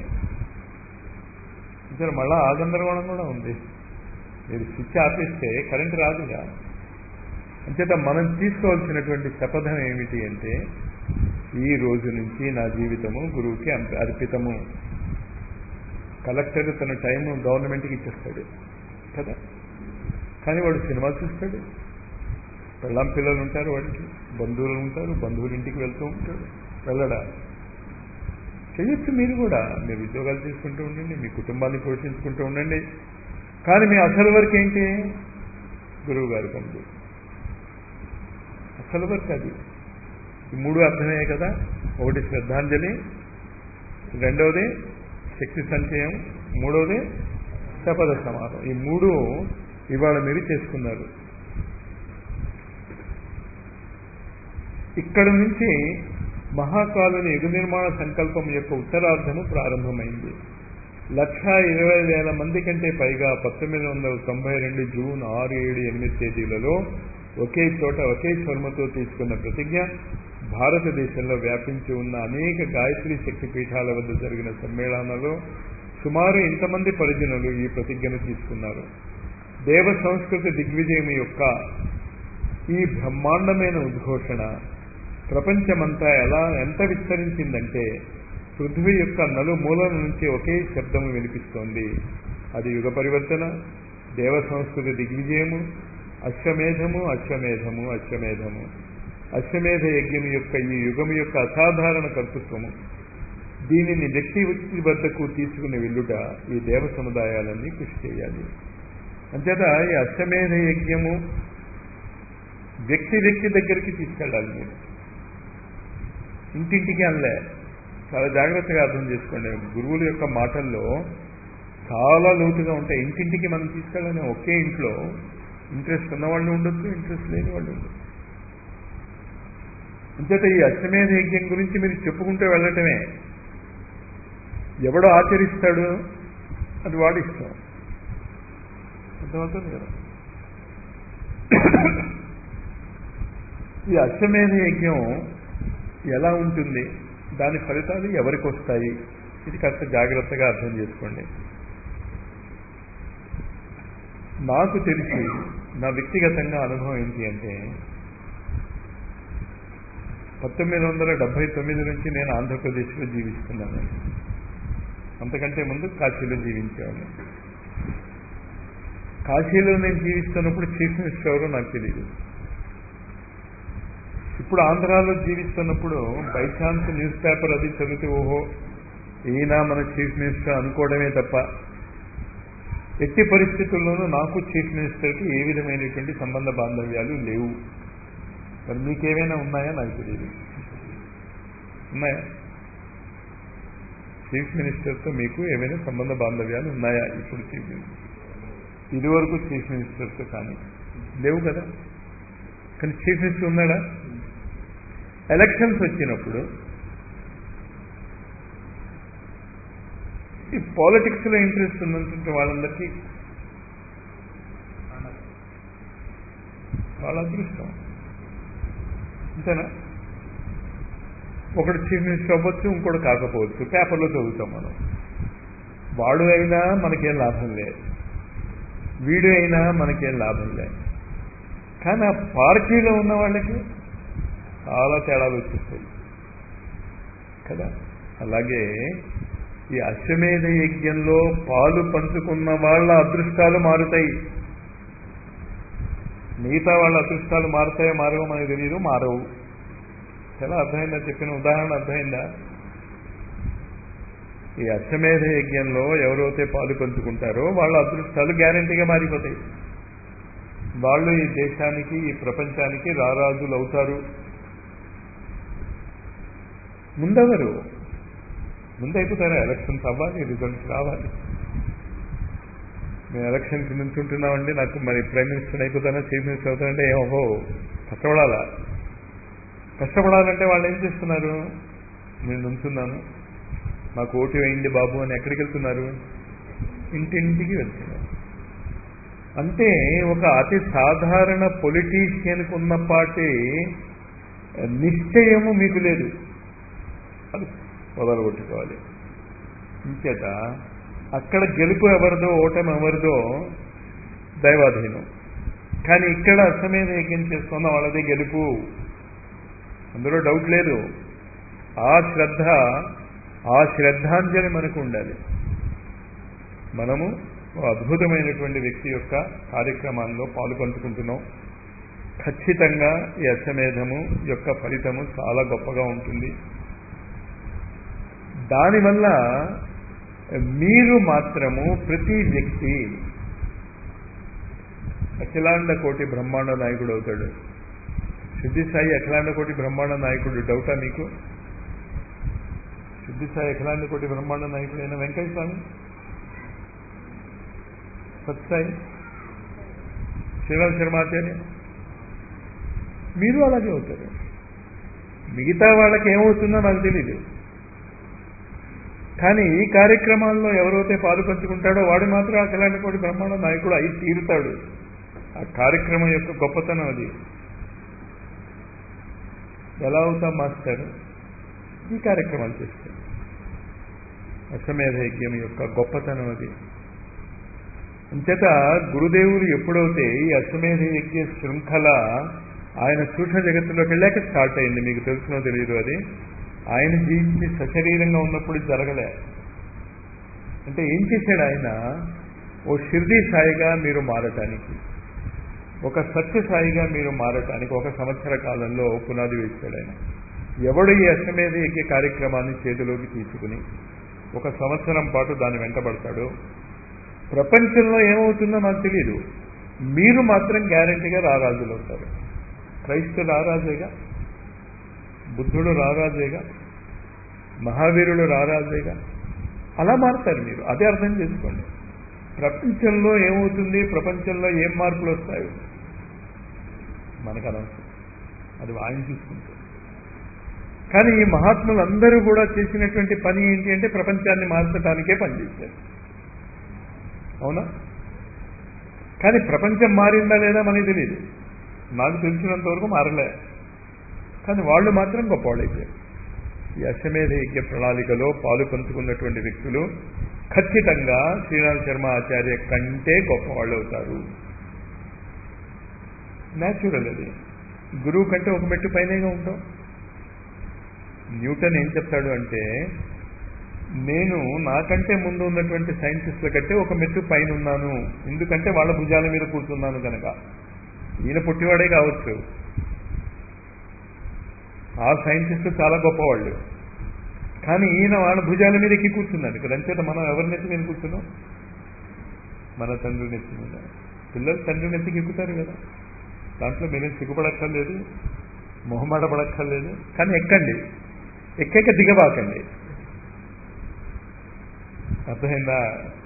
ఇక్కడ మళ్ళా ఆ గందరగోళం కూడా ఉంది మీరు స్విచ్ ఆపిస్తే కరెంట్ రాదుగా అంచేత మనం తీసుకోవాల్సినటువంటి శపథం ఏమిటి అంటే ఈ రోజు నుంచి నా జీవితము గురువుకి అర్పితము కలెక్టర్ తన టైం గవర్నమెంట్కి ఇచ్చేస్తాడు కదా కానీ వాడు సినిమా చూస్తాడు పెళ్ళాం పిల్లలు ఉంటారు వాడికి బంధువులు ఉంటారు బంధువుల ఇంటికి వెళ్తూ ఉంటాడు వెళ్ళడా చేయొచ్చు మీరు కూడా మీరు ఉద్యోగాలు చేసుకుంటూ ఉండండి మీ కుటుంబాన్ని పోషించుకుంటూ ఉండండి కానీ మీ అసలు వర్క్ ఏంటి గురువు గారి పనులు అసలు వర్క్ అది ఈ మూడు అర్థమయ్యాయి కదా ఒకటి శ్రద్ధాంజలి రెండవది శక్తి సంచయం మూడవది శపథ సమాధం ఈ మూడు ఇవాళ మీరు చేసుకున్నారు ఇక్కడ నుంచి మహాకాలుని యుగ నిర్మాణ సంకల్పం యొక్క ఉత్తరార్ధము ప్రారంభమైంది లక్ష ఇరవై వేల మంది కంటే పైగా పంతొమ్మిది వందల తొంభై రెండు జూన్ ఆరు ఏడు ఎనిమిది తేదీలలో ఒకే చోట ఒకే స్వర్మతో తీసుకున్న ప్రతిజ్ఞ భారతదేశంలో వ్యాపించి ఉన్న అనేక గాయత్రి శక్తి పీఠాల వద్ద జరిగిన సమ్మేళనాల్లో సుమారు ఇంతమంది పరిజనులు ఈ ప్రతిజ్ఞను తీసుకున్నారు దేవ సంస్కృతి దిగ్విజయం యొక్క ఈ బ్రహ్మాండమైన ఉద్ఘోషణ ప్రపంచమంతా ఎలా ఎంత విస్తరించిందంటే పృథ్వీ యొక్క నలుమూలల నుంచి ఒకే శబ్దము వినిపిస్తోంది అది యుగ పరివర్తన దేవ సంస్కృతి దిగ్విజయము అశ్వమేధము అశ్వమేధము అశ్వమేధము అశ్వమేధ యజ్ఞం యొక్క ఈ యుగము యొక్క అసాధారణ కర్తృత్వము దీనిని వ్యక్తి వ్యక్తి వద్దకు తీసుకుని వెళ్ళుట ఈ దేవ సముదాయాలన్నీ కృషి చేయాలి అంచేత ఈ అశ్వమేధ యజ్ఞము వ్యక్తి వ్యక్తి దగ్గరికి తీసుకెళ్ళాలి మీరు ఇంటింటికి అనలే చాలా జాగ్రత్తగా అర్థం చేసుకోండి గురువుల యొక్క మాటల్లో చాలా లోతుగా ఉంటాయి ఇంటింటికి మనం తీసుకెళ్ళాలి ఒకే ఇంట్లో ఇంట్రెస్ట్ ఉన్న వాళ్ళు ఉండొచ్చు ఇంట్రెస్ట్ లేని వాళ్ళు ఉండొచ్చు అంచేత ఈ అశ్వమేధ యజ్ఞం గురించి మీరు చెప్పుకుంటూ వెళ్ళటమే ఎవడో ఆచరిస్తాడు అది వాడి ఇష్టం అర్థమవుతుంది కదా ఈ అశ్వమేధ యజ్ఞం ఎలా ఉంటుంది దాని ఫలితాలు ఎవరికి వస్తాయి ఇది కాస్త జాగ్రత్తగా అర్థం చేసుకోండి నాకు తెలిసి నా వ్యక్తిగతంగా అనుభవం ఏంటి అంటే పంతొమ్మిది వందల డెబ్బై తొమ్మిది నుంచి నేను ఆంధ్రప్రదేశ్లో జీవిస్తున్నాను అంతకంటే ముందు కాశీలో జీవించేవాడిని కాశీలో నేను జీవిస్తున్నప్పుడు చీఫ్ మినిస్టర్ ఎవరో నాకు తెలియదు ఇప్పుడు ఆంధ్రాలో జీవిస్తున్నప్పుడు బై ఛాన్స్ న్యూస్ పేపర్ అది చదివితే ఓహో ఈయన మన చీఫ్ మినిస్టర్ అనుకోవడమే తప్ప ఎట్టి పరిస్థితుల్లోనూ నాకు చీఫ్ మినిస్టర్కి ఏ విధమైనటువంటి సంబంధ బాంధవ్యాలు లేవు మరి మీకేమైనా ఉన్నాయా నాకు తెలియదు ఉన్నాయా చీఫ్ మినిస్టర్తో మీకు ఏమైనా సంబంధ బాంధవ్యాలు ఉన్నాయా ఇప్పుడు చీఫ్ మినిస్టర్ ఇదివరకు చీఫ్ మినిస్టర్తో కానీ లేవు కదా కానీ చీఫ్ మినిస్టర్ ఉన్నాడా ఎలక్షన్స్ వచ్చినప్పుడు ఈ పాలిటిక్స్లో ఇంట్రెస్ట్ ఉన్నటువంటి వాళ్ళందరికీ వాళ్ళ అదృష్టం అంతేనా ఒకడు చీఫ్ మినిస్టర్ అవ్వచ్చు ఇంకోటి కాకపోవచ్చు పేపర్లో చదువుతాం మనం వాడు అయినా మనకేం లాభం లేదు వీడు అయినా మనకేం లాభం లేదు కానీ ఆ పార్టీలో ఉన్న వాళ్ళకి చాలా తేడాలు వచ్చేస్తాయి కదా అలాగే ఈ అశ్వమేధ యజ్ఞంలో పాలు పంచుకున్న వాళ్ళ అదృష్టాలు మారుతాయి మిగతా వాళ్ళ అదృష్టాలు మారుతాయో మారవో మనకు తెలియదు మారవు చాలా అర్థమైందా చెప్పిన ఉదాహరణ అర్థమైందా ఈ అశ్వమేధ యజ్ఞంలో ఎవరైతే పాలు పంచుకుంటారో వాళ్ళ అదృష్టాలు గ్యారంటీగా మారిపోతాయి వాళ్ళు ఈ దేశానికి ఈ ప్రపంచానికి రారాజులు అవుతారు ముందెవరు ముందైపోతారా ఎలక్షన్స్ అవ్వాలి రిజల్ట్స్ రావాలి మేము ఎలక్షన్కి నుంచుంటున్నామండి నాకు మరి ప్రైమ్ మినిస్టర్ అయిపోతానా చీఫ్ మినిస్టర్ అవుతానంటే ఏమో కష్టపడాలా కష్టపడాలంటే వాళ్ళు ఏం చేస్తున్నారు నేను నుంచున్నాను నాకు ఓటు వేయండి బాబు అని ఎక్కడికి వెళ్తున్నారు ఇంటింటికి వెళ్తున్నారు అంటే ఒక అతి సాధారణ పొలిటీషియన్కి ఉన్నపాటి నిశ్చయము మీకు లేదు అది మొదలుగొట్టుకోవాలి ఇంచేత అక్కడ గెలుపు ఎవరిదో ఓటమి ఎవరిదో దైవాధీనం కానీ ఇక్కడ అసమేధ యజ్ఞం చేస్తున్న వాళ్ళదే గెలుపు అందులో డౌట్ లేదు ఆ శ్రద్ధ ఆ శ్రద్ధాంజలి మనకు ఉండాలి మనము అద్భుతమైనటువంటి వ్యక్తి యొక్క కార్యక్రమాల్లో పాలు పంచుకుంటున్నాం ఖచ్చితంగా ఈ అశ్వమేధము యొక్క ఫలితము చాలా గొప్పగా ఉంటుంది దానివల్ల మీరు మాత్రము ప్రతి వ్యక్తి అఖిలాండ కోటి బ్రహ్మాండ నాయకుడు అవుతాడు సిద్ధి సాయి అఖిలాండ కోటి బ్రహ్మాండ నాయకుడు డౌటా మీకు సిద్ధి సాయి అఖిలాండ కోటి బ్రహ్మాండ నాయకుడు అయిన వెంకయ్య స్వామి సత్సాయి శ్రీరామ్ శర్మాచార్య మీరు అలాగే అవుతారు మిగతా వాళ్ళకి ఏమవుతుందో నాకు తెలియదు కానీ ఈ కార్యక్రమాల్లో ఎవరైతే పాలు పంచుకుంటాడో వాడు మాత్రం అఖిలాంటి బ్రహ్మాండ నాయకుడు అయి తీరుతాడు ఆ కార్యక్రమం యొక్క గొప్పతనం అది ఎలా అవుతాం మాస్టర్ ఈ కార్యక్రమాలు చేస్తాడు అశ్వమేధ యజ్ఞం యొక్క గొప్పతనం అది అంచేత గురుదేవులు ఎప్పుడైతే ఈ అశ్వమేధ యజ్ఞ శృంఖల ఆయన సూక్ష్మ జగత్తులోకి వెళ్ళాక స్టార్ట్ అయింది మీకు తెలుసునో తెలియదు అది ఆయన జీవించి సశరీరంగా ఉన్నప్పుడు జరగలే అంటే ఏం చేశాడు ఆయన ఓ షిర్దీ సాయిగా మీరు మారటానికి ఒక సత్య సాయిగా మీరు మారటానికి ఒక సంవత్సర కాలంలో పునాది వేశాడు ఆయన ఎవడు ఈ అశ్వమేధ యజ్ఞ కార్యక్రమాన్ని చేతిలోకి తీసుకుని ఒక సంవత్సరం పాటు దాన్ని వెంటబడతాడు ప్రపంచంలో ఏమవుతుందో నాకు తెలియదు మీరు మాత్రం గ్యారంటీగా రారాజులు అవుతారు క్రైస్తుడు రారాజేగా బుద్ధుడు రారాజేగా మహావీరుడు రారాజేగా అలా మారుతారు మీరు అదే అర్థం చేసుకోండి ప్రపంచంలో ఏమవుతుంది ప్రపంచంలో ఏం మార్పులు వస్తాయి మనకు అనవసరం అది ఆయన చూసుకుంటారు కానీ ఈ మహాత్ములందరూ కూడా చేసినటువంటి పని ఏంటి అంటే ప్రపంచాన్ని మార్చడానికే పనిచేశారు అవునా కానీ ప్రపంచం మారిందా లేదా మనకి తెలియదు నాకు తెలిసినంత వరకు మారలే కానీ వాళ్ళు మాత్రం గొప్పవాళ్ళైపోయారు ఈ అశ్వమేధ యజ్ఞ ప్రణాళికలో పాలు పంచుకున్నటువంటి వ్యక్తులు ఖచ్చితంగా శ్రీరామ్ శర్మ ఆచార్య కంటే గొప్పవాళ్ళు అవుతారు న్యాచురల్ అది గురువు కంటే ఒక మెట్టు పైనగా ఉంటాం న్యూటన్ ఏం చెప్తాడు అంటే నేను నాకంటే ముందు ఉన్నటువంటి సైంటిస్టుల కంటే ఒక మెట్టు పైన ఉన్నాను ఎందుకంటే వాళ్ళ భుజాల మీద కూర్చున్నాను కనుక ఈయన పుట్టివాడే కావచ్చు ఆ సైంటిస్టు చాలా గొప్పవాళ్ళు కానీ ఈయన వాళ్ళ భుజాల మీద ఎక్కి కూర్చున్నాడు ఇక్కడ అంచేత మనం ఎవరి నెత్తి మీద కూర్చున్నాం మన తండ్రి నెత్తి మీద పిల్లలు తండ్రి నెత్తికి ఎక్కుతారు కదా దాంట్లో మీరేం సిగ్గుపడక్కర్లేదు మొహమాట పడక్కర్లేదు కానీ ఎక్కండి ఎక్కాక దిగబాకండి అర్థమైందా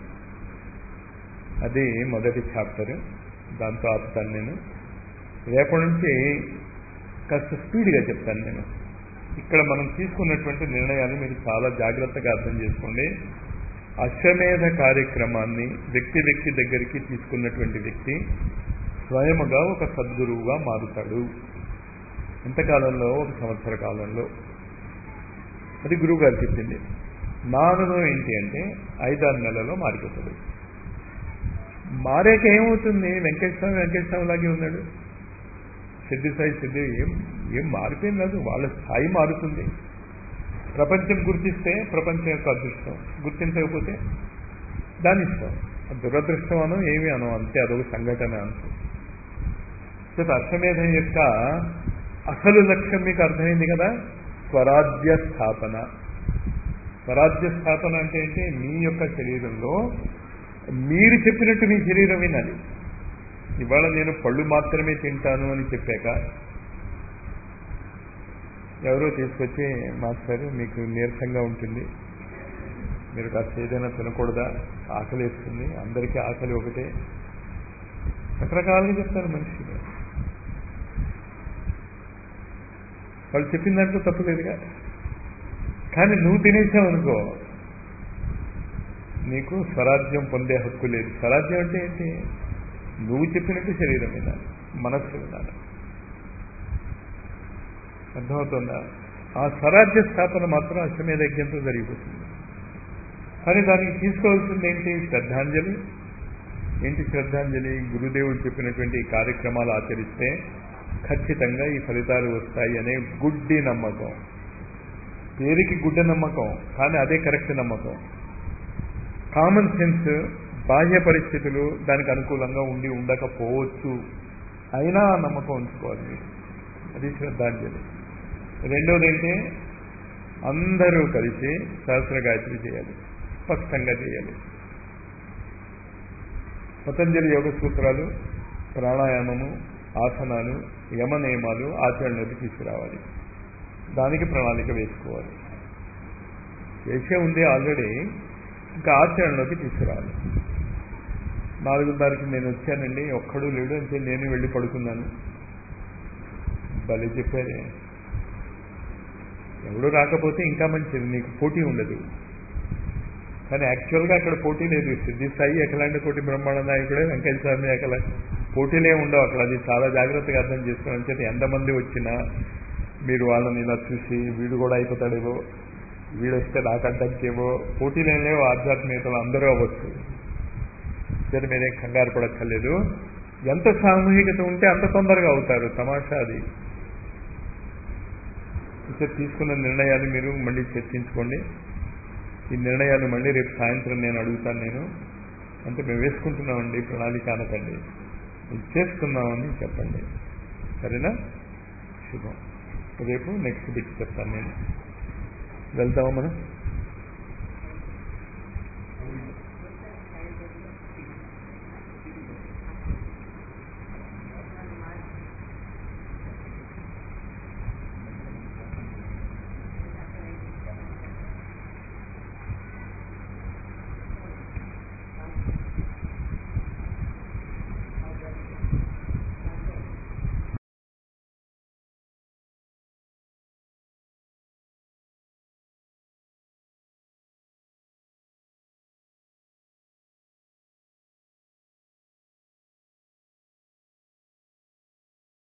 అది మొదటి చాప్టర్ దాంతో ఆపుతాను నేను రేపటి నుంచి కాస్త స్పీడ్గా చెప్తాను నేను ఇక్కడ మనం తీసుకున్నటువంటి నిర్ణయాలు మీరు చాలా జాగ్రత్తగా అర్థం చేసుకోండి అశ్వమేధ కార్యక్రమాన్ని వ్యక్తి వ్యక్తి దగ్గరికి తీసుకున్నటువంటి వ్యక్తి స్వయముగా ఒక సద్గురువుగా మారుతాడు ఎంతకాలంలో ఒక సంవత్సర కాలంలో అది గురువు గారు చెప్పింది నా అనుభవం ఏంటి అంటే ఐదారు నెలల్లో మారిపోతాడు మారాక ఏమవుతుంది వెంకటస్వామి వెంకటస్వామి లాగే ఉన్నాడు సిద్ధి సాయి సిద్ధి ఏం ఏం మారిపోయింది కాదు వాళ్ళ స్థాయి మారుతుంది ప్రపంచం గుర్తిస్తే ప్రపంచం యొక్క అదృష్టం గుర్తించకపోతే దాని ఇష్టం దురదృష్టం అనం ఏమి అనం అంతే అదొక సంఘటన అంతే సో అశ్వమేధం యొక్క అసలు లక్ష్యం మీకు అర్థమైంది కదా స్వరాజ్య స్థాపన స్వరాజ్య స్థాపన అంటే ఏంటి మీ యొక్క శరీరంలో మీరు చెప్పినట్టు మీ శరీరం వినాలి ఇవాళ నేను పళ్ళు మాత్రమే తింటాను అని చెప్పాక ఎవరో తీసుకొచ్చి మాస్టర్ మీకు నీరసంగా ఉంటుంది మీరు కాస్త ఏదైనా తినకూడదా ఆకలి వేస్తుంది అందరికీ ఆకలి ఒకటే రకరకాలుగా చెప్తారు మనిషిగా వాళ్ళు చెప్పిన దాంట్లో తప్పు లేదుగా కానీ నువ్వు తినేసావు అనుకో నీకు స్వరాజ్యం పొందే హక్కు లేదు స్వరాజ్యం అంటే ఏంటి నువ్వు చెప్పినట్టు శరీరం వినాలి మనస్సు వినాలి అర్థమవుతుందా ఆ స్వరాజ్య స్థాపన మాత్రం అశ్వమేధ యజ్ఞంతో జరిగిపోతుంది కానీ దానికి తీసుకోవాల్సింది ఏంటి శ్రద్ధాంజలి ఏంటి శ్రద్ధాంజలి గురుదేవుడు చెప్పినటువంటి ఈ కార్యక్రమాలు ఆచరిస్తే ఖచ్చితంగా ఈ ఫలితాలు వస్తాయి అనే గుడ్డి నమ్మకం పేరుకి గుడ్డ నమ్మకం కానీ అదే కరెక్ట్ నమ్మకం కామన్ సెన్స్ బాహ్య పరిస్థితులు దానికి అనుకూలంగా ఉండి ఉండకపోవచ్చు అయినా ఆ నమ్మకం ఉంచుకోవాలి మీరు అది శ్రద్ధాంజలి రెండోది ఏంటి అందరూ కలిసి సహస్ర గాయత్రి చేయాలి స్పష్టంగా చేయాలి పతంజలి యోగ సూత్రాలు ప్రాణాయామము ఆసనాలు యమ నియమాలు ఆచరణలోకి తీసుకురావాలి దానికి ప్రణాళిక వేసుకోవాలి వేసే ఉంది ఆల్రెడీ ఇంకా ఆచరణలోకి తీసుకురావాలి నాలుగున్నరకి నేను వచ్చానండి ఒక్కడు లేడు అంటే నేను వెళ్ళి పడుకున్నాను భలే చెప్పారే ఎవడు రాకపోతే ఇంకా మంచిది నీకు పోటీ ఉండదు కానీ యాక్చువల్గా అక్కడ పోటీ లేదు సిద్ధి స్థాయి ఎకలాంటి కోటి బ్రహ్మాండ నాయకుడే వెంకయ్య స్వామి ఎకల పోటీలే ఉండవు అక్కడ అది చాలా జాగ్రత్తగా అర్థం చేసుకోవడం చేత ఎంతమంది వచ్చినా మీరు వాళ్ళని ఇలా చూసి వీడు కూడా అయిపోతాడేవో వీడు వస్తే నాకు అడ్డంకేవో పోటీలేం లేవు ఆధ్యాత్మికతలు అందరూ అవ్వచ్చు చేత మీరేం కంగారు పడక్కర్లేదు ఎంత సామూహికత ఉంటే అంత తొందరగా అవుతారు తమాషా అది ఇక తీసుకున్న నిర్ణయాలు మీరు మళ్ళీ చర్చించుకోండి ఈ నిర్ణయాలు మళ్ళీ రేపు సాయంత్రం నేను అడుగుతాను నేను అంటే మేము వేసుకుంటున్నామండి ప్రణాళిక అనకండి మేము చేసుకున్నామని చెప్పండి సరేనా శుభం రేపు నెక్స్ట్ బిట్ చెప్తాను నేను వెళ్తామా మనం